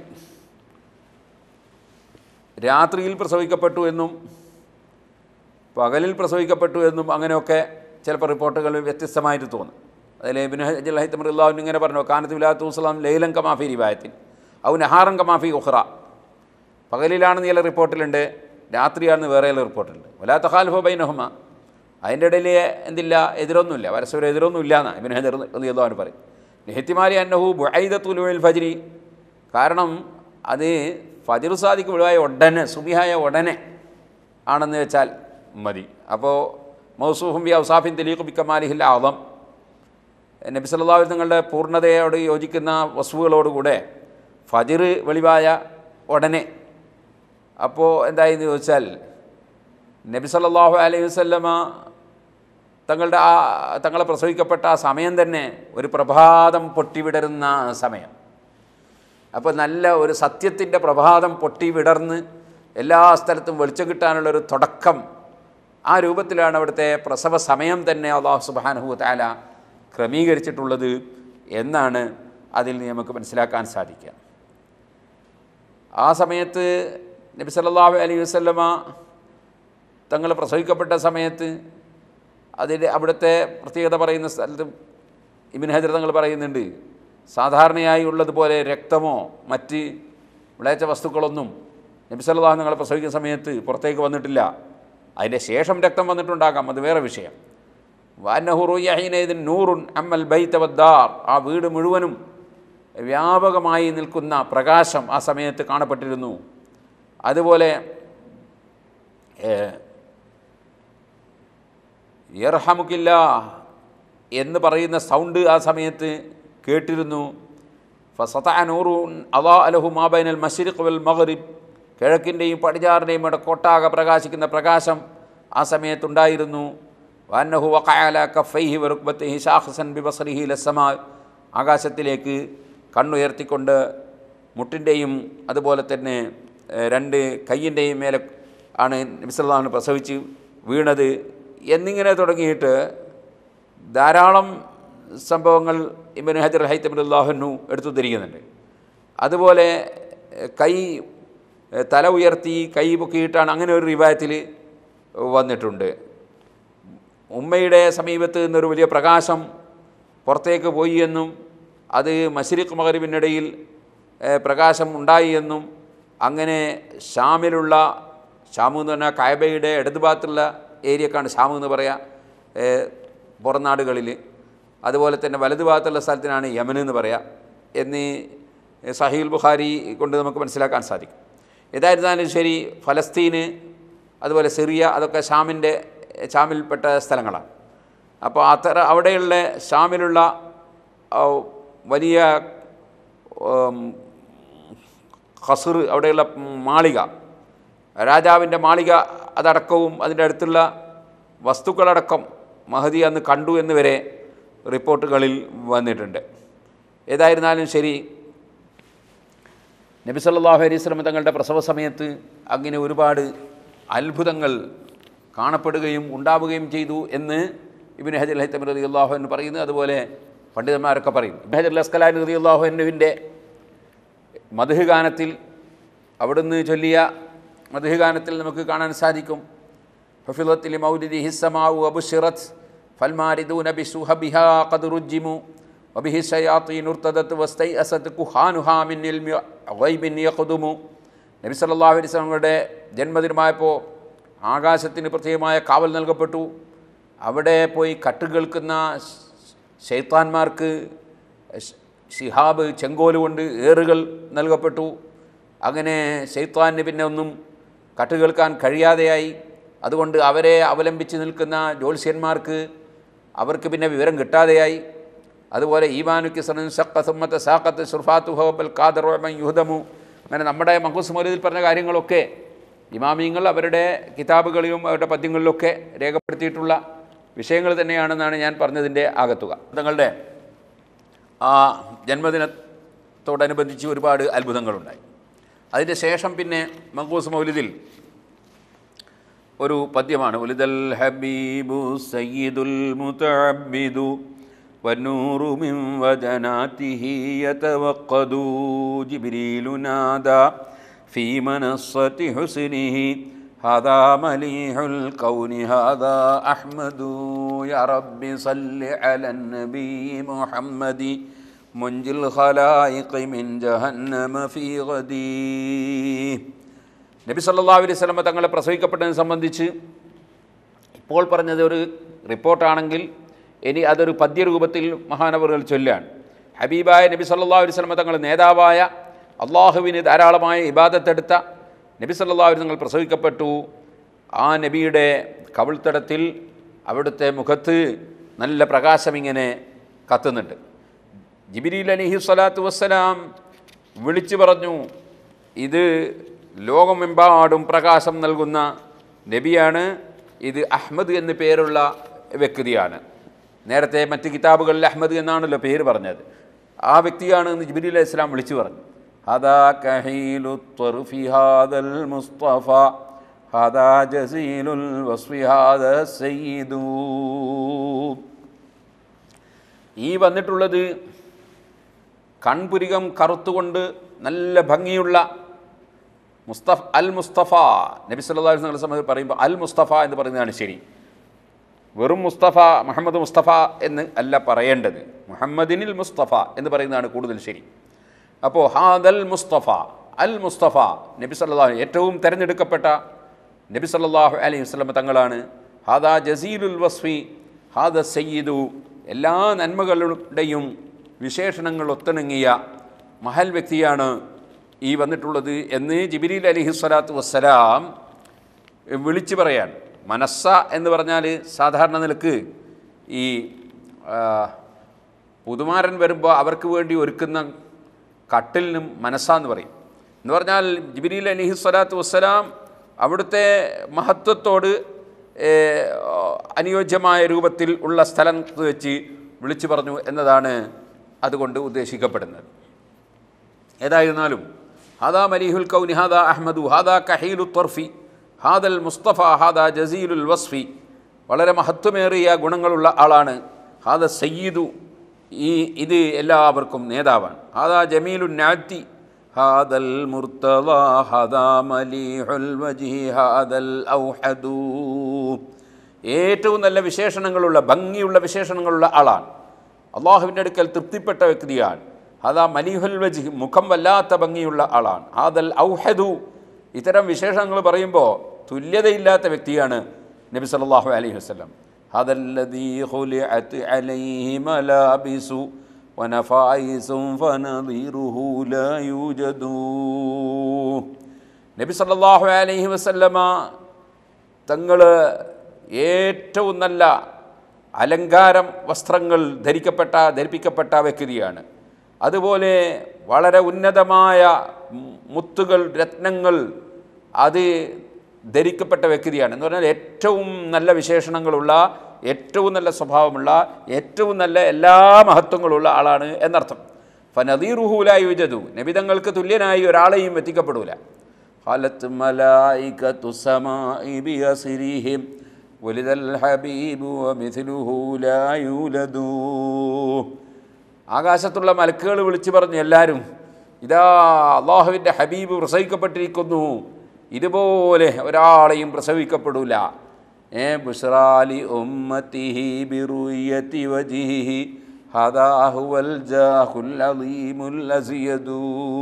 രാത്രിയിൽ പ്രസവിക്കപ്പെട്ടു എന്നും പകലിൽ പ്രസവിക്കപ്പെട്ടു എന്നും അങ്ങനെയൊക്കെ ചിലപ്പോൾ റിപ്പോർട്ടുകൾ വ്യത്യസ്തമായിട്ട് തോന്നും അതിൽ ഇബിൻ ഹജുല്ലാഹിത്തമറുല്ലാഹുൻ ഇങ്ങനെ പറഞ്ഞു കാനത്ത് വിലാത്തു വസ്സലാം ലൈലം കമാഫി റിവായത്തിൽ ഔ നഹാറം കമാഫി ഉഹ്റ പകലിലാണെന്ന് ചില റിപ്പോർട്ടിലുണ്ട് രാത്രിയാണെന്ന് വേറെ ചില റിപ്പോർട്ടുണ്ട് വലാ തഹാൽഫോ ബൈനഹുമ അതിൻ്റെ ഇടയിൽ എന്തില്ല എതിരൊന്നുമില്ല പരസ്പരം എതിരൊന്നുമില്ല എന്നാണ് ഇബിൻ ഹജർ എന്ന് പറയും നെഹത്തിമാരി അന്നഹു ബുഐദത്തുൽ ഫജ്രി കാരണം അത് ഫജിർ സാദിക്ക് ഒഴിവായ ഉടനെ സുബിഹായ ഉടനെ ആണെന്ന് വെച്ചാൽ മതി അപ്പോൾ മൗസൂഫും ബി ഔസാഫിൻ തെലീഖ് ബി കമാലിഹിൽ ആദം നബി സല്ലല്ലാഹു അലൈഹി തങ്ങളുടെ പൂർണ്ണതയോട് യോജിക്കുന്ന വസ്തുക്കളോടുകൂടെ ഫജിർ വെളിവായ ഉടനെ അപ്പോൾ എന്തായെന്ന് ചോദിച്ചാൽ നബി സല്ലല്ലാഹു അലൈഹി വസല്ലമ തങ്ങളുടെ ആ തങ്ങളെ പ്രസവിക്കപ്പെട്ട ആ സമയം തന്നെ ഒരു പ്രഭാതം പൊട്ടിവിടരുന്ന സമയം അപ്പോൾ നല്ല ഒരു സത്യത്തിൻ്റെ പ്രഭാതം പൊട്ടി വിടർന്ന് എല്ലാ സ്ഥലത്തും വെളിച്ചം കിട്ടാനുള്ളൊരു തുടക്കം ആ രൂപത്തിലാണ് അവിടുത്തെ പ്രസവ സമയം തന്നെ അള്ളാഹു സുബാനഹു താല ക്രമീകരിച്ചിട്ടുള്ളത് എന്നാണ് അതിൽ നിന്ന് നമുക്ക് മനസ്സിലാക്കാൻ സാധിക്കുക ആ സമയത്ത് നബി സല്ലല്ലാഹു അലൈഹി വസല്ലമ തങ്ങൾ പ്രസവിക്കപ്പെട്ട സമയത്ത് അതിൻ്റെ അവിടുത്തെ പ്രത്യേകത പറയുന്ന സ്ഥലത്ത് ഇബിൻ ഹജർ തങ്ങൾ പറയുന്നുണ്ട് സാധാരണയായി ഉള്ളതുപോലെ രക്തമോ മറ്റ് വിളയച്ച വസ്തുക്കളൊന്നും നബി സല്ലല്ലാഹു തങ്ങളെ പ്രസവിക്കുന്ന സമയത്ത് പുറത്തേക്ക് വന്നിട്ടില്ല അതിൻ്റെ ശേഷം രക്തം വന്നിട്ടുണ്ടാകാം അത് വേറെ വിഷയം വാനഹുറുയഹീനേദിൻ നൂറുൻ അമ്മൽ ബൈത്തവദ്ദാർ ആ വീട് മുഴുവനും വ്യാപകമായി നിൽക്കുന്ന പ്രകാശം ആ സമയത്ത് കാണപ്പെട്ടിരുന്നു അതുപോലെ യർഹമുക്കില്ല എന്ന് പറയുന്ന സൗണ്ട് ആ സമയത്ത് കേട്ടിരുന്നു ഫസതൂറു അലാ അലഹു മാബൈനൽ മഷരിഖ് വൽ മഗ്രിബ് കിഴക്കിൻ്റെയും പടിഞ്ഞാറിൻ്റെയും ഇട കൊട്ടാകെ പ്രകാശിക്കുന്ന പ്രകാശം ആ സമയത്തുണ്ടായിരുന്നു വാന്നഹു വഖഅല കഫൈഹി വറുക്ബത്തിഹി ഷാഖസൻ ബിബസറിഹി ലസമാ ആകാശത്തിലേക്ക് കണ്ണുയർത്തിക്കൊണ്ട് മുട്ടിൻ്റെയും അതുപോലെ തന്നെ ഏഹ്, രണ്ട് കയ്യിൻ്റെയും മേലെ ആണ് നബിസ്ലാമിന് പ്രസവിച്ച് വീണത് എന്നിങ്ങനെ തുടങ്ങിയിട്ട് ധാരാളം സംഭവങ്ങൾ ഇബൻ ഹജർ ഹൈത്തബുല്ലാഹുനു എടുത്തു തിരിക്കുന്നുണ്ട് അതുപോലെ എഹ്, കൈ എഹ്, തല ഉയർത്തി കൈ പൊക്കിയിട്ടാണ് അങ്ങനെ ഒരു റിവായത്തിൽ വന്നിട്ടുണ്ട് ഉമ്മയുടെ സമീപത്ത് നിന്നൊരു വലിയ പ്രകാശം പുറത്തേക്ക് പോയി എന്നും അത് മഷരിഖ് മകരിബിനിടയിൽ ഏഹ്, പ്രകാശം ഉണ്ടായി എന്നും അങ്ങനെ ഷാമിലുള്ള ഷാമു എന്ന് പറഞ്ഞാൽ കായബയുടെ ഇടതുഭാഗത്തുള്ള ഏരിയക്കാണ് ഷാമു എന്ന് പറയാം ഏഹ്, പുറം നാടുകളിൽ അതുപോലെ തന്നെ വലതുഭാഗത്തുള്ള സ്ഥലത്തിനാണ് യമൻ എന്ന് പറയാം എന്നീ സഹീൽ ബുഖാരി കൊണ്ട് നമുക്ക് മനസ്സിലാക്കാൻ സാധിക്കും ഏതായിരുന്നാലും ശരി ഫലസ്തീന് അതുപോലെ സിറിയ അതൊക്കെ ഷാമിൻ്റെ ഷാമിൽപ്പെട്ട സ്ഥലങ്ങളാണ് അപ്പോൾ അത്തര അവിടെയുള്ള ഷാമിലുള്ള ആ, വലിയ ഉം, ഖസർ അവിടെയുള്ള മാളിക രാജാവിൻ്റെ മാളിക അതടക്കവും അതിൻ്റെ അടുത്തുള്ള വസ്തുക്കളടക്കം മഹദി അന്ന് കണ്ടു എന്ന് വരെ റിപ്പോർട്ടുകളിൽ വന്നിട്ടുണ്ട് ഏതായിരുന്നാലും ശരി നബി സല്ലല്ലാഹു അലൈഹി വസല്ലം തങ്ങളുടെ പ്രസവ സമയത്ത് അങ്ങനെ ഒരുപാട് അത്ഭുതങ്ങൾ കാണപ്പെടുകയും ഉണ്ടാവുകയും ചെയ്തു എന്ന് ഇബിൻ ഹജർ ഹൈത്തമി റതി അള്ളാഹു എന്ന് പറയുന്നു അതുപോലെ പണ്ഡിതന്മാരൊക്കെ പറയും ഇബിൻ ഹജർ അസ്കലാൻ റതി അള്ളാഹു എന്നുവിൻ്റെ മധുഹ് ഗാനത്തിൽ അവിടുന്ന് ചൊല്ലിയ മധുഹ് ഗാനത്തിൽ നമുക്ക് കാണാൻ സാധിക്കും ഹഫിളത്തിൽ മൗലിദി ഹിസ്സമാവു അബുഷിറത്ത് ഫൽമാരിദൂന ബിസുഹബിഹാ ഖദ് റുജ്ജിമു വബിഹി ശയാത്തീൻ ഉർത്തദത്ത് വസ്തൈ അസത്ത് കുഹാനുഹാ മിൻ ഇൽമി ഗൈബിൻ യഖ്ദുമു നബി സല്ലല്ലാഹു അലൈഹി വസല്ലമയുടെ ജന്മദിനമായപ്പോൾ ആകാശത്തിന് പ്രത്യേകമായ കാവൽ നൽകപ്പെട്ടു അവിടെ പോയി കട്ട് കേൾക്കുന്ന ഷെയ്ത്താന്മാർക്ക് ഷ്- ഷിഹാബ് ചെങ്കോല് കൊണ്ട് ഏറുകൾ നൽകപ്പെട്ടു അങ്ങനെ ഷെയ്ത്താന് പിന്നെ ഒന്നും കട്ട് കേൾക്കാൻ കഴിയാതെയായി അതുകൊണ്ട് അവരെ അവലംബിച്ച് നിൽക്കുന്ന ജ്യോത്സ്യന്മാർക്ക് അവർക്ക് പിന്നെ വിവരം കിട്ടാതെയായി അതുപോലെ ഈമാനുക്ക് സനൻ സക്ക സുമ്മത്ത് സാക്കത്ത് സുർഫാത്തു ഹോബൽ ഖാദർ വമൻ യുഹദമു അങ്ങനെ നമ്മുടെ മഹൂസ് മൗലൂദിൽ പറഞ്ഞ കാര്യങ്ങളൊക്കെ ഇമാമിയങ്ങൾ അവരുടെ കിതാബുകളിലും അവരുടെ പദ്യങ്ങളിലൊക്കെ രേഖപ്പെടുത്തിയിട്ടുള്ള വിഷയങ്ങൾ തന്നെയാണെന്നാണ് ഞാൻ പറഞ്ഞതിൻ്റെ ആകത്തുക തങ്ങളുടെ ആ ജന്മദിനത്തോടനുബന്ധിച്ച് ഒരുപാട് അത്ഭുതങ്ങളുണ്ടായി അതിൻ്റെ ശേഷം പിന്നെ മങ്കൂസ് മൗലിദിൽ ഒരു പദ്യമാണ് ഉലിദൽ ഹബീബു സയ്യിദുൽ മുതഅബ്ബിദു والنور من وجناته يتوقد جبريل نادى في منصة حسنه هذا مليح الكون هذا أحمد يا رب صل على النبي محمد منجي الخلائق من جهنم في غديه നബി സല്ലാ അലൈഹി സ്വലമ തങ്ങളെ പ്രസവിക്കപ്പെട്ടതിനെ സംബന്ധിച്ച് ഇപ്പോൾ പറഞ്ഞത് ഒരു റിപ്പോർട്ടാണെങ്കിൽ ഇനി അതൊരു പദ്യരൂപത്തിൽ മഹാനവറുകൾ ചൊല്ലാണ് ഹബീബായ നബി സല്ലാ അലൈഹി സ്വലമ തങ്ങൾ നേതാവായ അള്ളാഹുവിന് ധാരാളമായ ഇബാദത്തെടുത്ത നബി സല്ലാ അലൈഹി തങ്ങൾ പ്രസവിക്കപ്പെട്ടു ആ നബിയുടെ കവിൾത്തടത്തിൽ അവിടുത്തെ മുഖത്ത് നല്ല പ്രകാശം ഇങ്ങനെ കത്തുന്നുണ്ട് ജിബിരിൽ അലിഹി സ്വലാത്തു വസ്സലാം വിളിച്ചു പറഞ്ഞു ഇത് ലോകമെമ്പാടും പ്രകാശം നൽകുന്ന നബിയാണ് ഇത് അഹ്മദ് എന്ന് പേരുള്ള വ്യക്തിയാണ് നേരത്തെ മറ്റ് കിതാബുകളിൽ അഹ്മദ് എന്നാണല്ലോ പേര് പറഞ്ഞത് ആ വ്യക്തിയാണ് എന്ന് ജിബിരി അലൈഹി ഇസ്ലാം വിളിച്ചു പറഞ്ഞു ഹദാ കഹീലു ത്വറുഫി ഹാദൽ മുസ്തഫ ഹദാ ജസീലുൽ വസ്ഫി ഹാദ സയ്യിദൂ ഈ വന്നിട്ടുള്ളത് കൺപുരികം കറുത്തുകൊണ്ട് നല്ല ഭംഗിയുള്ള മുസ്തഫ അൽ മുസ്തഫ നബി സല്ലല്ലാഹു അലൈഹി വസല്ലം സമയത്ത് പറയുമ്പോൾ അൽ മുസ്തഫ എന്ന് പറയുന്നതാണ് ശരി വെറും മുസ്തഫ മുഹമ്മദ് മുസ്തഫ എന്ന് അല്ല പറയേണ്ടത് മുഹമ്മദിനിൽ മുസ്തഫ എന്ന് പറയുന്നതാണ് കൂടുതൽ ശരി അപ്പോൾ ഹാദൽ മുസ്തഫ അൽ മുസ്തഫ നബി സല്ലല്ലാഹു ഏറ്റവും തിരഞ്ഞെടുക്കപ്പെട്ട നബി സല്ലല്ലാഹു അലൈഹി വസല്ലം തങ്ങളാണ് ഹാദാ ജസീലുൽ വസ്ഫി ഹാദ സയ്യിദു എല്ലാ നന്മകളുടെയും വിശേഷണങ്ങൾ ഒത്തിണങ്ങിയ മഹൽ വ്യക്തിയാണ് ഈ വന്നിട്ടുള്ളത് എന്ന് ജിബിരിൽ അലിഹി സ്വലാത്തു വസ്സലാം വിളിച്ചു പറയാൻ മനസ്സ എന്ന് പറഞ്ഞാൽ സാധാരണ നിലക്ക് ഈ ആ, പുതുമാരൻ വരുമ്പോൾ അവർക്ക് വേണ്ടി ഒരുക്കുന്ന കട്ടിലിനും മനസ്സ എന്ന് പറയും എന്ന് പറഞ്ഞാൽ ജിബിരിൽ അലിഹി സ്വലാത്തു വസ്സലാം അവിടുത്തെ മഹത്വത്തോട് ഏ, അനുയോജ്യമായ രൂപത്തിൽ ഉള്ള സ്ഥലത്ത് വെച്ച് വിളിച്ചു പറഞ്ഞു എന്നതാണ് അതുകൊണ്ട് ഉദ്ദേശിക്കപ്പെടുന്നത് ഏതായിരുന്നാലും ഹാദാ മലീഹുൽ കൗനി ഹാദാ അഹ്മദു ഹാദാ കഹീലു ത്വർഫി ഹാദൽ മുസ്തഫ ഹാദാ ജസീലുൽ വസ്ഫി വളരെ മഹത്വമേറിയ ഗുണങ്ങളുള്ള ആളാണ് ഹാദ സയ്യിദു ഈ ഇത് എല്ലാവർക്കും നേതാവാണ് ഹാദാ ജമീലു നാറ്റി ഹാദൽ മുർത്തദ ഹാദാ മലീഹുൽ വജ്ഹി ഹാദൽ ഔഹദു ഏറ്റവും നല്ല വിശേഷണങ്ങളുള്ള ഭംഗിയുള്ള വിശേഷണങ്ങളുള്ള ആളാണ് അള്ളാഹുവിൻ്റെ അടുക്കൽ തൃപ്തിപ്പെട്ട വ്യക്തിയാണ് അതാ മലിഹുൽ വജ് മുഖം വല്ലാത്ത ഭംഗിയുള്ള ആളാണ് ആദൽ ഔഹദു ഇത്തരം വിശേഷങ്ങൾ പറയുമ്പോൾ തുല്യതയില്ലാത്ത വ്യക്തിയാണ് നബി സല്ലല്ലാഹു അലൈഹി വസല്ലം ഹദല്ലദീ ഖുലിഅത് അലൈഹി മലാബിസു വനഫായിസു ഫനദീറുഹു ലാ യൂജദു നബി സല്ലല്ലാഹു അലൈഹി വസല്ലമ തങ്ങൾ ഏറ്റവും നല്ല അലങ്കാരം വസ്ത്രങ്ങൾ ധരിക്കപ്പെട്ട ധരിപ്പിക്കപ്പെട്ട വ്യക്തിയാണ് അതുപോലെ വളരെ ഉന്നതമായ മുത്തുകൾ രത്നങ്ങൾ അത് ധരിക്കപ്പെട്ട വ്യക്തിയാണ് എന്ന് പറഞ്ഞാൽ ഏറ്റവും നല്ല വിശേഷണങ്ങളുള്ള ഏറ്റവും നല്ല സ്വഭാവമുള്ള ഏറ്റവും നല്ല എല്ലാ മഹത്വങ്ങളുള്ള ആളാണ് എന്നർത്ഥം ഫനദീറുഹൂല യുജതു നബിതങ്ങൾക്ക് തുല്യനായി ഒരാളെയും എത്തിക്കപ്പെടൂല قالت ملائكة السماء بأسرهم ولد الحبيب ومثله لا يولد ആകാശത്തുള്ള മലക്കുകൾ വിളിച്ചു പറഞ്ഞു എല്ലാവരും ഇതാ അള്ളാഹുവിൻ്റെ ഹബീബ് പ്രസവിക്കപ്പെട്ടിരിക്കുന്നു ഇതുപോലെ ഒരാളെയും പ്രസവിക്കപ്പെടൂല ഏ ബുഷ്റാലി ഉമ്മത്തിഹി ബിറുയത്തി വജിഹി ഹദാഹുവൽ ജാഹുൽ അലീമുൽ അസിയദൂ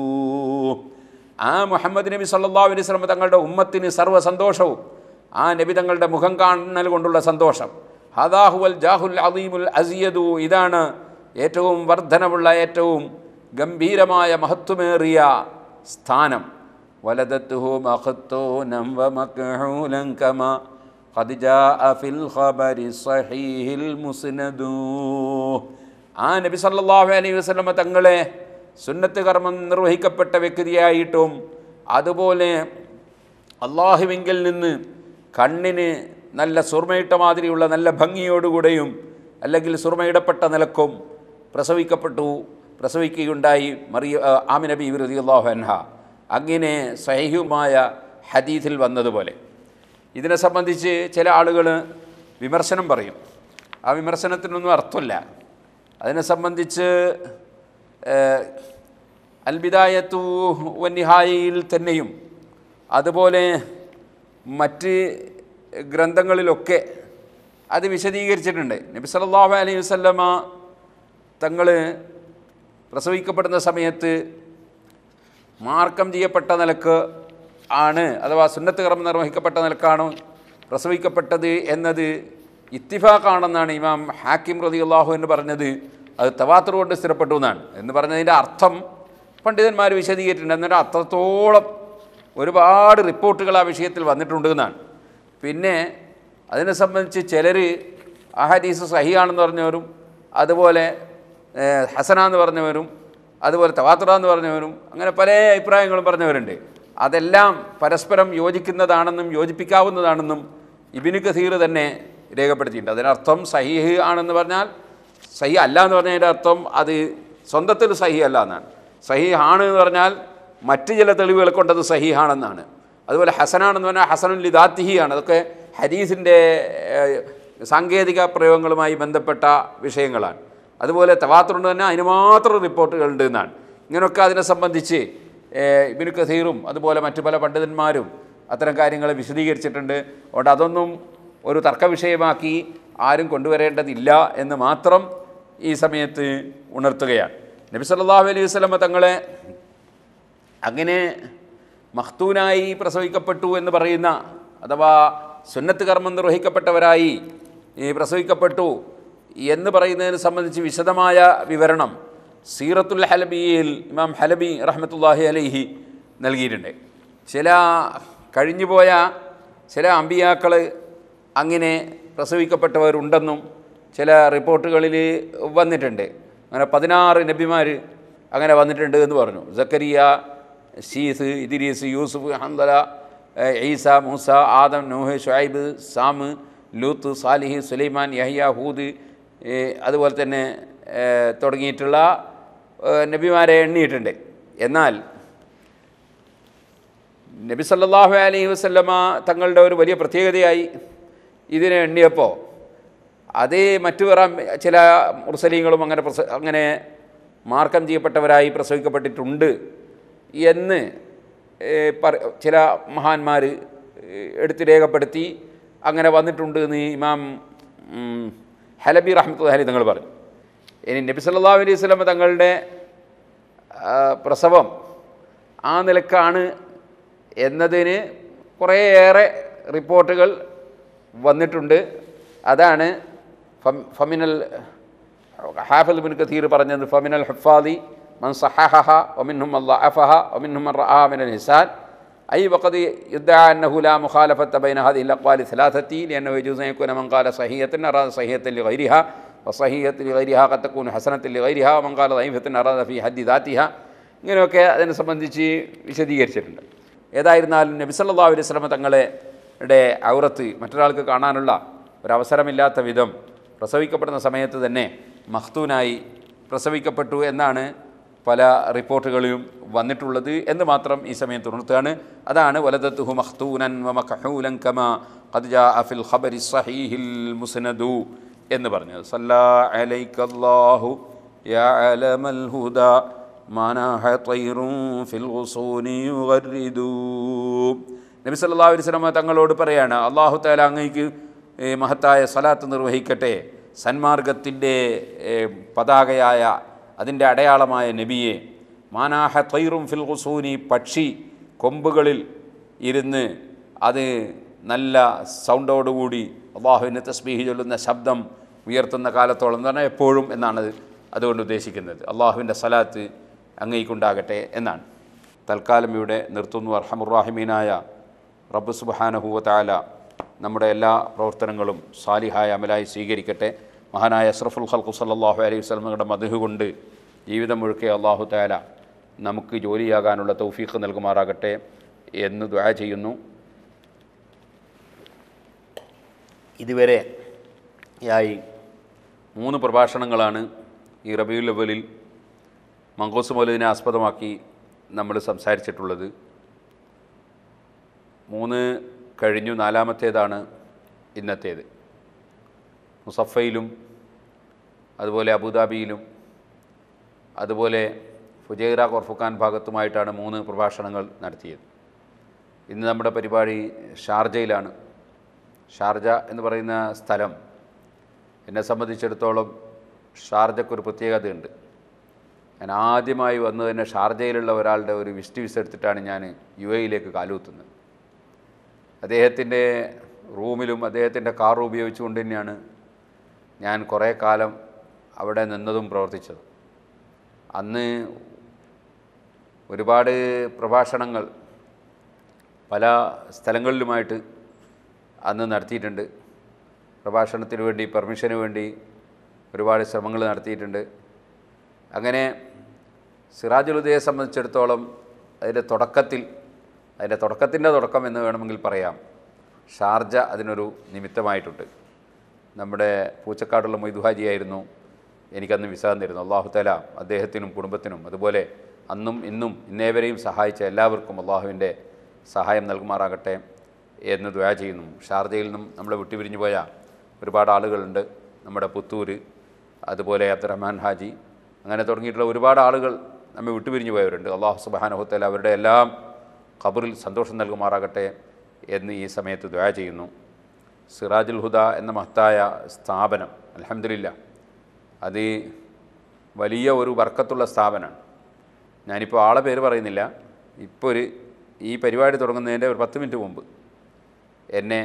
ആ മുഹമ്മദ് നബി സല്ലല്ലാഹു അലൈഹി വസല്ലം തങ്ങളുടെ ഉമ്മത്തിന് സർവ്വ സന്തോഷവും ആ നബി തങ്ങളുടെ മുഖം കാണൽ കൊണ്ടുള്ള സന്തോഷം ഹദാഹുവൽ ജാഹുൽ അലീമുൽ അസിയദു ഇതാണ് ഏറ്റവും വർധനവുള്ള ഏറ്റവും ഗംഭീരമായ മഹത്വമേറിയ സ്ഥാനം വലദത്തുഹു മഖത്തൂനം വമക്ഹൂലൻ കമാ قد جاء في الخبر الصحيح المسند ആ നബി സല്ലല്ലാഹു അലൈഹി വസല്ലമ തങ്ങളെ സുന്നത്ത് കർമ്മം നിർവഹിക്കപ്പെട്ട വ്യക്തിയായിട്ടും അതുപോലെ അള്ളാഹുവിങ്കിൽ നിന്ന് കണ്ണിന് നല്ല സുർമയിട്ട മാതിരിയുള്ള നല്ല ഭംഗിയോടുകൂടെയും അല്ലെങ്കിൽ സുർമയിടപ്പെട്ട നിലക്കും പ്രസവിക്കപ്പെട്ടു പ്രസവിക്കുകയുണ്ടായി മറിയ ആ, ആമിന ബി റതി അള്ളാഹു അൻഹ അങ്ങനെ സഹിഹുമായ ഹദീഥിൽ വന്നതുപോലെ ഇതിനെ സംബന്ധിച്ച് ചില ആളുകൾ വിമർശനം പറയും ആ വിമർശനത്തിനൊന്നും അർത്ഥമില്ല അതിനെ സംബന്ധിച്ച് ഏഹ്, അൽബിദായത്തു വന്നിഹായിൽ തന്നെയും അതുപോലെ മറ്റ് ഗ്രന്ഥങ്ങളിലൊക്കെ അത് വിശദീകരിച്ചിട്ടുണ്ട് നബി സല്ലല്ലാഹു അലൈഹി വസല്ലമ തങ്ങൾ പ്രസവിക്കപ്പെടുന്ന സമയത്ത് മാർക്കം ചെയ്യപ്പെട്ട നിലക്ക് ആണ് അഥവാ സുന്നത്ത് കർമ്മം നിർവഹിക്കപ്പെട്ട നിലക്കാണ് പ്രസവിക്കപ്പെട്ടത് എന്നത് ഇത്തിഫാക്കാണെന്നാണ് ഇമാം ഹാക്കിം റതി അള്ളാഹു എന്ന് പറഞ്ഞത് അത് തവാത്തർ കൊണ്ട് സ്ഥിരപ്പെട്ടു എന്നാണ് എന്ന് പറഞ്ഞതിൻ്റെ അർത്ഥം പണ്ഡിതന്മാർ വിശദീകരിച്ചിട്ടുണ്ട് എന്നിട്ട് അത്രത്തോളം ഒരുപാട് റിപ്പോർട്ടുകൾ ആ വിഷയത്തിൽ വന്നിട്ടുണ്ട് എന്നാണ് പിന്നെ അതിനെ സംബന്ധിച്ച് ചിലർ ആ ഹദീസ് സഹിയാണെന്ന് പറഞ്ഞവരും അതുപോലെ ഏഹ്, ഹസന എന്ന് പറഞ്ഞവരും അതുപോലെ തവാത്ര എന്ന് പറഞ്ഞവരും അങ്ങനെ പല അഭിപ്രായങ്ങളും പറഞ്ഞവരുണ്ട് അതെല്ലാം പരസ്പരം യോജിക്കുന്നതാണെന്നും യോജിപ്പിക്കാവുന്നതാണെന്നും ഇബിന് കസീർ തന്നെ രേഖപ്പെടുത്തിയിട്ടുണ്ട് അതിനർത്ഥം സഹീഹ് ആണെന്ന് പറഞ്ഞാൽ സഹി അല്ല എന്ന് പറഞ്ഞതിൻ്റെ അർത്ഥം അത് സ്വന്തത്തിൽ സഹി അല്ല എന്നാണ് സഹി ആണ് എന്ന് പറഞ്ഞാൽ മറ്റ് ചില തെളിവുകൾ കൊണ്ടത് സഹിഹാണെന്നാണ് അതുപോലെ ഹസനാണെന്ന് പറഞ്ഞാൽ ഹസനുൽ ലിദാത്തിഹിയാണ് അതൊക്കെ ഹദീസിൻ്റെ ഏഹ്, സാങ്കേതിക പ്രയോഗങ്ങളുമായി ബന്ധപ്പെട്ട വിഷയങ്ങളാണ് അതുപോലെ തവാത്തുണ്ട് തന്നെ അതിന് മാത്രം റിപ്പോർട്ടുകളുണ്ട് എന്നാണ് ഇങ്ങനെയൊക്കെ അതിനെ സംബന്ധിച്ച് ഏഹ്, ഇബ്നു കസീറും അതുപോലെ മറ്റു പല പണ്ഡിതന്മാരും അത്തരം കാര്യങ്ങൾ വിശദീകരിച്ചിട്ടുണ്ട് അതുകൊണ്ട് അതൊന്നും ഒരു തർക്ക വിഷയമാക്കി ആരും കൊണ്ടുവരേണ്ടതില്ല എന്ന് മാത്രം ഈ സമയത്ത് ഉണർത്തുകയാണ് നബി സല്ലല്ലാഹു അലൈഹി വസല്ലമ തങ്ങളെ അങ്ങനെ മഖ്തൂനായി പ്രസവിക്കപ്പെട്ടു എന്ന് പറയുന്ന അഥവാ സുന്നത്ത് കർമ്മം നിർവഹിക്കപ്പെട്ടവരായി ഈ പ്രസവിക്കപ്പെട്ടു എന്ന് പറയുന്നതിനെ സംബന്ധിച്ച് വിശദമായ വിവരണം സീറത്തുൽ ഹലബിയിൽ ഇമാം ഹലബി റഹ്മത്തുല്ലാഹി അലൈഹി നൽകിയിട്ടുണ്ട് ചില കഴിഞ്ഞുപോയ ചില അമ്പിയാക്കൾ അങ്ങനെ പ്രസവിക്കപ്പെട്ടവരുണ്ടെന്നും ചില റിപ്പോർട്ടുകളിൽ വന്നിട്ടുണ്ട് അങ്ങനെ പതിനാറ് നബിമാർ അങ്ങനെ വന്നിട്ടുണ്ട് എന്ന് പറഞ്ഞു Zakariya Sheeth Idris Yusuf Hanthala ഏഹ് Isa Musa Adam Nuh Shuaib Sam Lut Salih Sulaiman Yahya Hud ഏഹ് അതുപോലെ തന്നെ ഏഹ് തുടങ്ങിയിട്ടുള്ള ഏഹ് നബിമാരെ എണ്ണിയിട്ടുണ്ട് എന്നാൽ നബി സല്ലല്ലാഹു അലൈഹി വസല്ലമ തങ്ങളുടെ ഒരു വലിയ പ്രത്യേകതയായി ഇതിനെ എണ്ണിയപ്പോൾ അതേ മറ്റു വേറെ ചില മുർസലീങ്ങളും അങ്ങനെ പ്രസ അങ്ങനെ മാർക്കം ചെയ്യപ്പെട്ടവരായി പ്രസവിക്കപ്പെട്ടിട്ടുണ്ട് എന്ന് ഏഹ്, പറ- ചില മഹാന്മാർ എടുത്ത് രേഖപ്പെടുത്തി അങ്ങനെ വന്നിട്ടുണ്ട് എന്ന് ഇമാം ഉം, ഹലബി റഹ്മത്തുല്ലാഹി തങ്ങൾ പറഞ്ഞു ഇനി നബി സല്ലല്ലാഹു അലൈഹി വസല്ലമ തങ്ങളുടെ ആ, പ്രസവം ആ നിലക്കാണ് എന്നതിന് കുറേയേറെ റിപ്പോർട്ടുകൾ വന്നിട്ടുണ്ട് അതാണ് ഫം ഫമിനൽ ഹാഫിദ് ബിൻ കഥീർ പറഞ്ഞത് ഫമിനൽ ഹഫാദി മൻ സഹഹ ഒമിൻഹും അള്ളാഫഹ ഒമിൻഹും റആ മിനൽ ഹിസാൻ أي وقد يدعى أنه لا مخالفة بين هذه الأقوال الثلاثة لأنه يجوز أن يكون من قال صحيحة أراد صحيحة لغيرها وصحيحة لغيرها قد تكون حسنة لغيرها ومن قال ضعيفة أراد في حد ذاتها ഇങ്ങനെയൊക്കെ അതിനെ സംബന്ധിച്ച് വിശദീകരിച്ചിട്ടുണ്ട് ഏതായിരുന്നാലും നബി സല്ലല്ലാഹു അലൈഹി വസല്ലമ തങ്ങളുടെ ഔറത്ത് മറ്റൊരാൾക്ക് കാണാനുള്ള ഒരവസരമില്ലാത്ത വിധം പ്രസവിക്കപ്പെടുന്ന സമയത്ത് തന്നെ മഖ്തൂനായി പ്രസവിക്കപ്പെട്ടു എന്നാണ് പല റിപ്പോർട്ടുകളിലും വന്നിട്ടുള്ളത് എന്ന് മാത്രം ഈ സമയത്ത് ഉണർത്തുകയാണ് അതാണ് വലദത്തുഹു മഖ്തൂനൻ വ മഖഹൂലൻ കമാ ഖദ് ജാഅ ഫിൽ ഖബരി സ്വഹീഹിൽ മുസ്നദു എന്ന് പറഞ്ഞത് സല്ലാ അലൈക്കല്ലാഹു യാ അലമൽ ഹുദാ മാനാഹ തൈറും ഫിൽ ഗുസൂനി യുഗർരിദൂ നബി സല്ലല്ലാഹു അലൈഹി വസല്ലമ തങ്ങളോട് പറയാണ് അല്ലാഹു തആല അങ്ങേക്ക് ഏ, മഹത്തായ സലാത്ത് നിർവഹിക്കട്ടെ സന്മാർഗത്തിൻ്റെ ഏ, പതാകയായ അതിൻ്റെ അടയാളമായ നബിയെ മാനാഹ തൈറും ഫിൽ ഗുസൂനി പക്ഷി കൊമ്പുകളിൽ ഇരുന്ന് അത് നല്ല സൗണ്ടോടുകൂടി അള്ളാഹുവിനെ തസ്ബീഹ് ചൊല്ലുന്ന ശബ്ദം ഉയർത്തുന്ന കാലത്തോളം എന്ന് പറഞ്ഞാൽ എപ്പോഴും എന്നാണ് അതുകൊണ്ട് ഉദ്ദേശിക്കുന്നത് അള്ളാഹുവിൻ്റെ സലാത്ത് അങ്ങേക്കുണ്ടാകട്ടെ എന്നാണ് തൽക്കാലം ഇവിടെ നിർത്തുന്നു അർഹമുറാഹിമീനായ റബ്ബ് സുബാനഹുവ താല നമ്മുടെ എല്ലാ പ്രവർത്തനങ്ങളും സാലിഹായ അമലായി സ്വീകരിക്കട്ടെ മഹാനായ അസ്രഫുൽ ഖൽഖു സല്ലല്ലാഹു അലൈഹി വസല്ലമയുടെ മധു കൊണ്ട് ജീവിതം മുഴുക്കെ അള്ളാഹു താല നമുക്ക് ജോലിയാകാനുള്ള തൗഫീഖ് നൽകുമാറാകട്ടെ എന്ന് ദ്വാ ചെയ്യുന്നു ഇതുവരെ ആയി മൂന്ന് പ്രഭാഷണങ്ങളാണ് ഈ റബിയുൽ അവലിൽ മങ്കോസ് മൗലദിനെ ആസ്പദമാക്കി നമ്മൾ സംസാരിച്ചിട്ടുള്ളത് മൂന്ന് കഴിഞ്ഞു നാലാമത്തേതാണ് ഇന്നത്തേത് മുസഫയിലും അതുപോലെ അബുദാബിയിലും അതുപോലെ ഫുജൈറ കൊർഫുഖാൻ ഭാഗത്തുമായിട്ടാണ് മൂന്ന് പ്രഭാഷണങ്ങൾ നടത്തിയത് ഇന്ന് നമ്മുടെ പരിപാടി ഷാർജയിലാണ് ഷാർജ എന്ന് പറയുന്ന സ്ഥലം എന്നെ സംബന്ധിച്ചിടത്തോളം ഷാർജക്കൊരു പ്രത്യേകതയുണ്ട് ഞാൻ ആദ്യമായി വന്നു തന്നെ ഷാർജയിലുള്ള ഒരാളുടെ ഒരു വിസിറ്റ് വിസ എടുത്തിട്ടാണ് ഞാൻ യു എയിലേക്ക് കാലുകുത്തുന്നത് അദ്ദേഹത്തിൻ്റെ റൂമിലും അദ്ദേഹത്തിൻ്റെ കാർ ഉപയോഗിച്ചുകൊണ്ട് തന്നെയാണ് ഞാൻ കുറേ കാലം അവിടെ നിന്നതും പ്രവർത്തിച്ചത് അന്ന് ഒരുപാട് പ്രഭാഷണങ്ങൾ പല സ്ഥലങ്ങളിലുമായിട്ട് അന്ന് നടത്തിയിട്ടുണ്ട് പ്രഭാഷണത്തിന് വേണ്ടി പെർമിഷന് വേണ്ടി ഒരുപാട് ശ്രമങ്ങൾ നടത്തിയിട്ടുണ്ട് അങ്ങനെ സിറാജുലുദയെ സംബന്ധിച്ചിടത്തോളം അതിൻ്റെ തുടക്കത്തിൽ അതിൻ്റെ തുടക്കത്തിൻ്റെ തുടക്കം എന്ന് വേണമെങ്കിൽ പറയാം ഷാർജ അതിനൊരു നിമിത്തമായിട്ടുണ്ട് നമ്മുടെ പൂച്ചക്കാടുള്ള മൊയ്തുഹാജിയായിരുന്നു എനിക്കന്ന് വിസ തന്നിരുന്നു അള്ളാഹു തല അദ്ദേഹത്തിനും കുടുംബത്തിനും അതുപോലെ അന്നും ഇന്നും ഇന്നേവരെയും സഹായിച്ച എല്ലാവർക്കും അള്ളാഹുവിൻ്റെ സഹായം നൽകുമാറാകട്ടെ എന്ന് ദ്വാ ചെയ്യുന്നു ഷാർജയിൽ നിന്നും നമ്മളെ വിട്ടുപിരിഞ്ഞു പോയ ഒരുപാട് ആളുകളുണ്ട് നമ്മുടെ പുത്തൂർ അതുപോലെ അബ്ദുറഹ്മാൻ ഹാജി അങ്ങനെ തുടങ്ങിയിട്ടുള്ള ഒരുപാട് ആളുകൾ നമ്മെ വിട്ടുപിരിഞ്ഞു പോയവരുണ്ട് അള്ളാഹു സുബാനഹുത്തല അവരുടെ എല്ലാം ഖബറിൽ സന്തോഷം നൽകുമാറാകട്ടെ എന്ന് ഈ സമയത്ത് ദ്വാ ചെയ്യുന്നു സിറാജുൽ ഹുദ എന്ന മഹത്തായ സ്ഥാപനം അലഹമില്ല അത് വലിയ ഒരു വർക്കത്തുള്ള സ്ഥാപനമാണ് ഞാനിപ്പോൾ ആളെ പേര് പറയുന്നില്ല ഇപ്പോൾ ഒരു ഈ പരിപാടി തുടങ്ങുന്നതിൻ്റെ ഒരു പത്ത് മിനിറ്റ് മുമ്പ് എന്നെ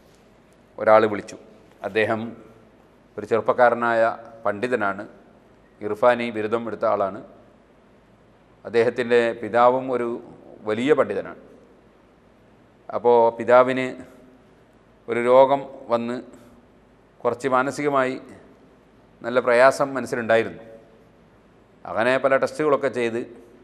ഒരാൾ വിളിച്ചു അദ്ദേഹം ഒരു ചെറുപ്പക്കാരനായ പണ്ഡിതനാണ് ഇർഫാനി ബിരുദം എടുത്ത ആളാണ് അദ്ദേഹത്തിൻ്റെ പിതാവും ഒരു വലിയ പണ്ഡിതനാണ് അപ്പോൾ പിതാവിന് ഒരു രോഗം വന്ന് കുറച്ച് മാനസികമായി നല്ല പ്രയാസം മനസ്സിലുണ്ടായിരുന്നു അങ്ങനെ പല ടെസ്റ്റുകളൊക്കെ ചെയ്ത്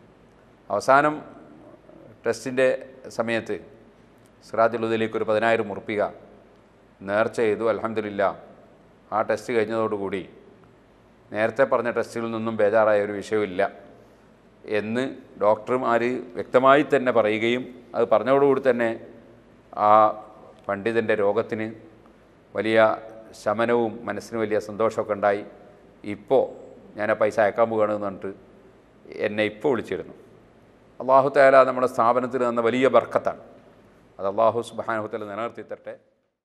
അവസാനം ടെസ്റ്റിൻ്റെ സമയത്ത് സിറാജുലുദിലേക്ക് ഒരു പതിനായിരം ഉറുപ്പിക നേർച്ച ചെയ്തു അലഹമില്ല ആ ടെസ്റ്റ് കഴിഞ്ഞതോടുകൂടി നേരത്തെ പറഞ്ഞ ടെസ്റ്റുകളിൽ നിന്നും ബേജാറായ ഒരു വിഷയമില്ല എന്ന് ഡോക്ടർമാർ വ്യക്തമായി തന്നെ പറയുകയും അത് പറഞ്ഞതോടുകൂടി തന്നെ ആ പണ്ഡിതൻ്റെ രോഗത്തിന് വലിയ ശമനവും മനസ്സിന് വലിയ സന്തോഷമൊക്കെ ഉണ്ടായി ഇപ്പോൾ ഞാൻ ആ പൈസ അയക്കാൻ പോവുകയാണെന്ന് പറഞ്ഞിട്ട് എന്നെ ഇപ്പോൾ വിളിച്ചിരുന്നു അള്ളാഹു താല നമ്മുടെ സ്ഥാപനത്തിൽ തന്ന വലിയ ബർക്കത്താണ് അത് അള്ളാഹു സുബാനുഹത്തല നിലനിർത്തി തരട്ടെ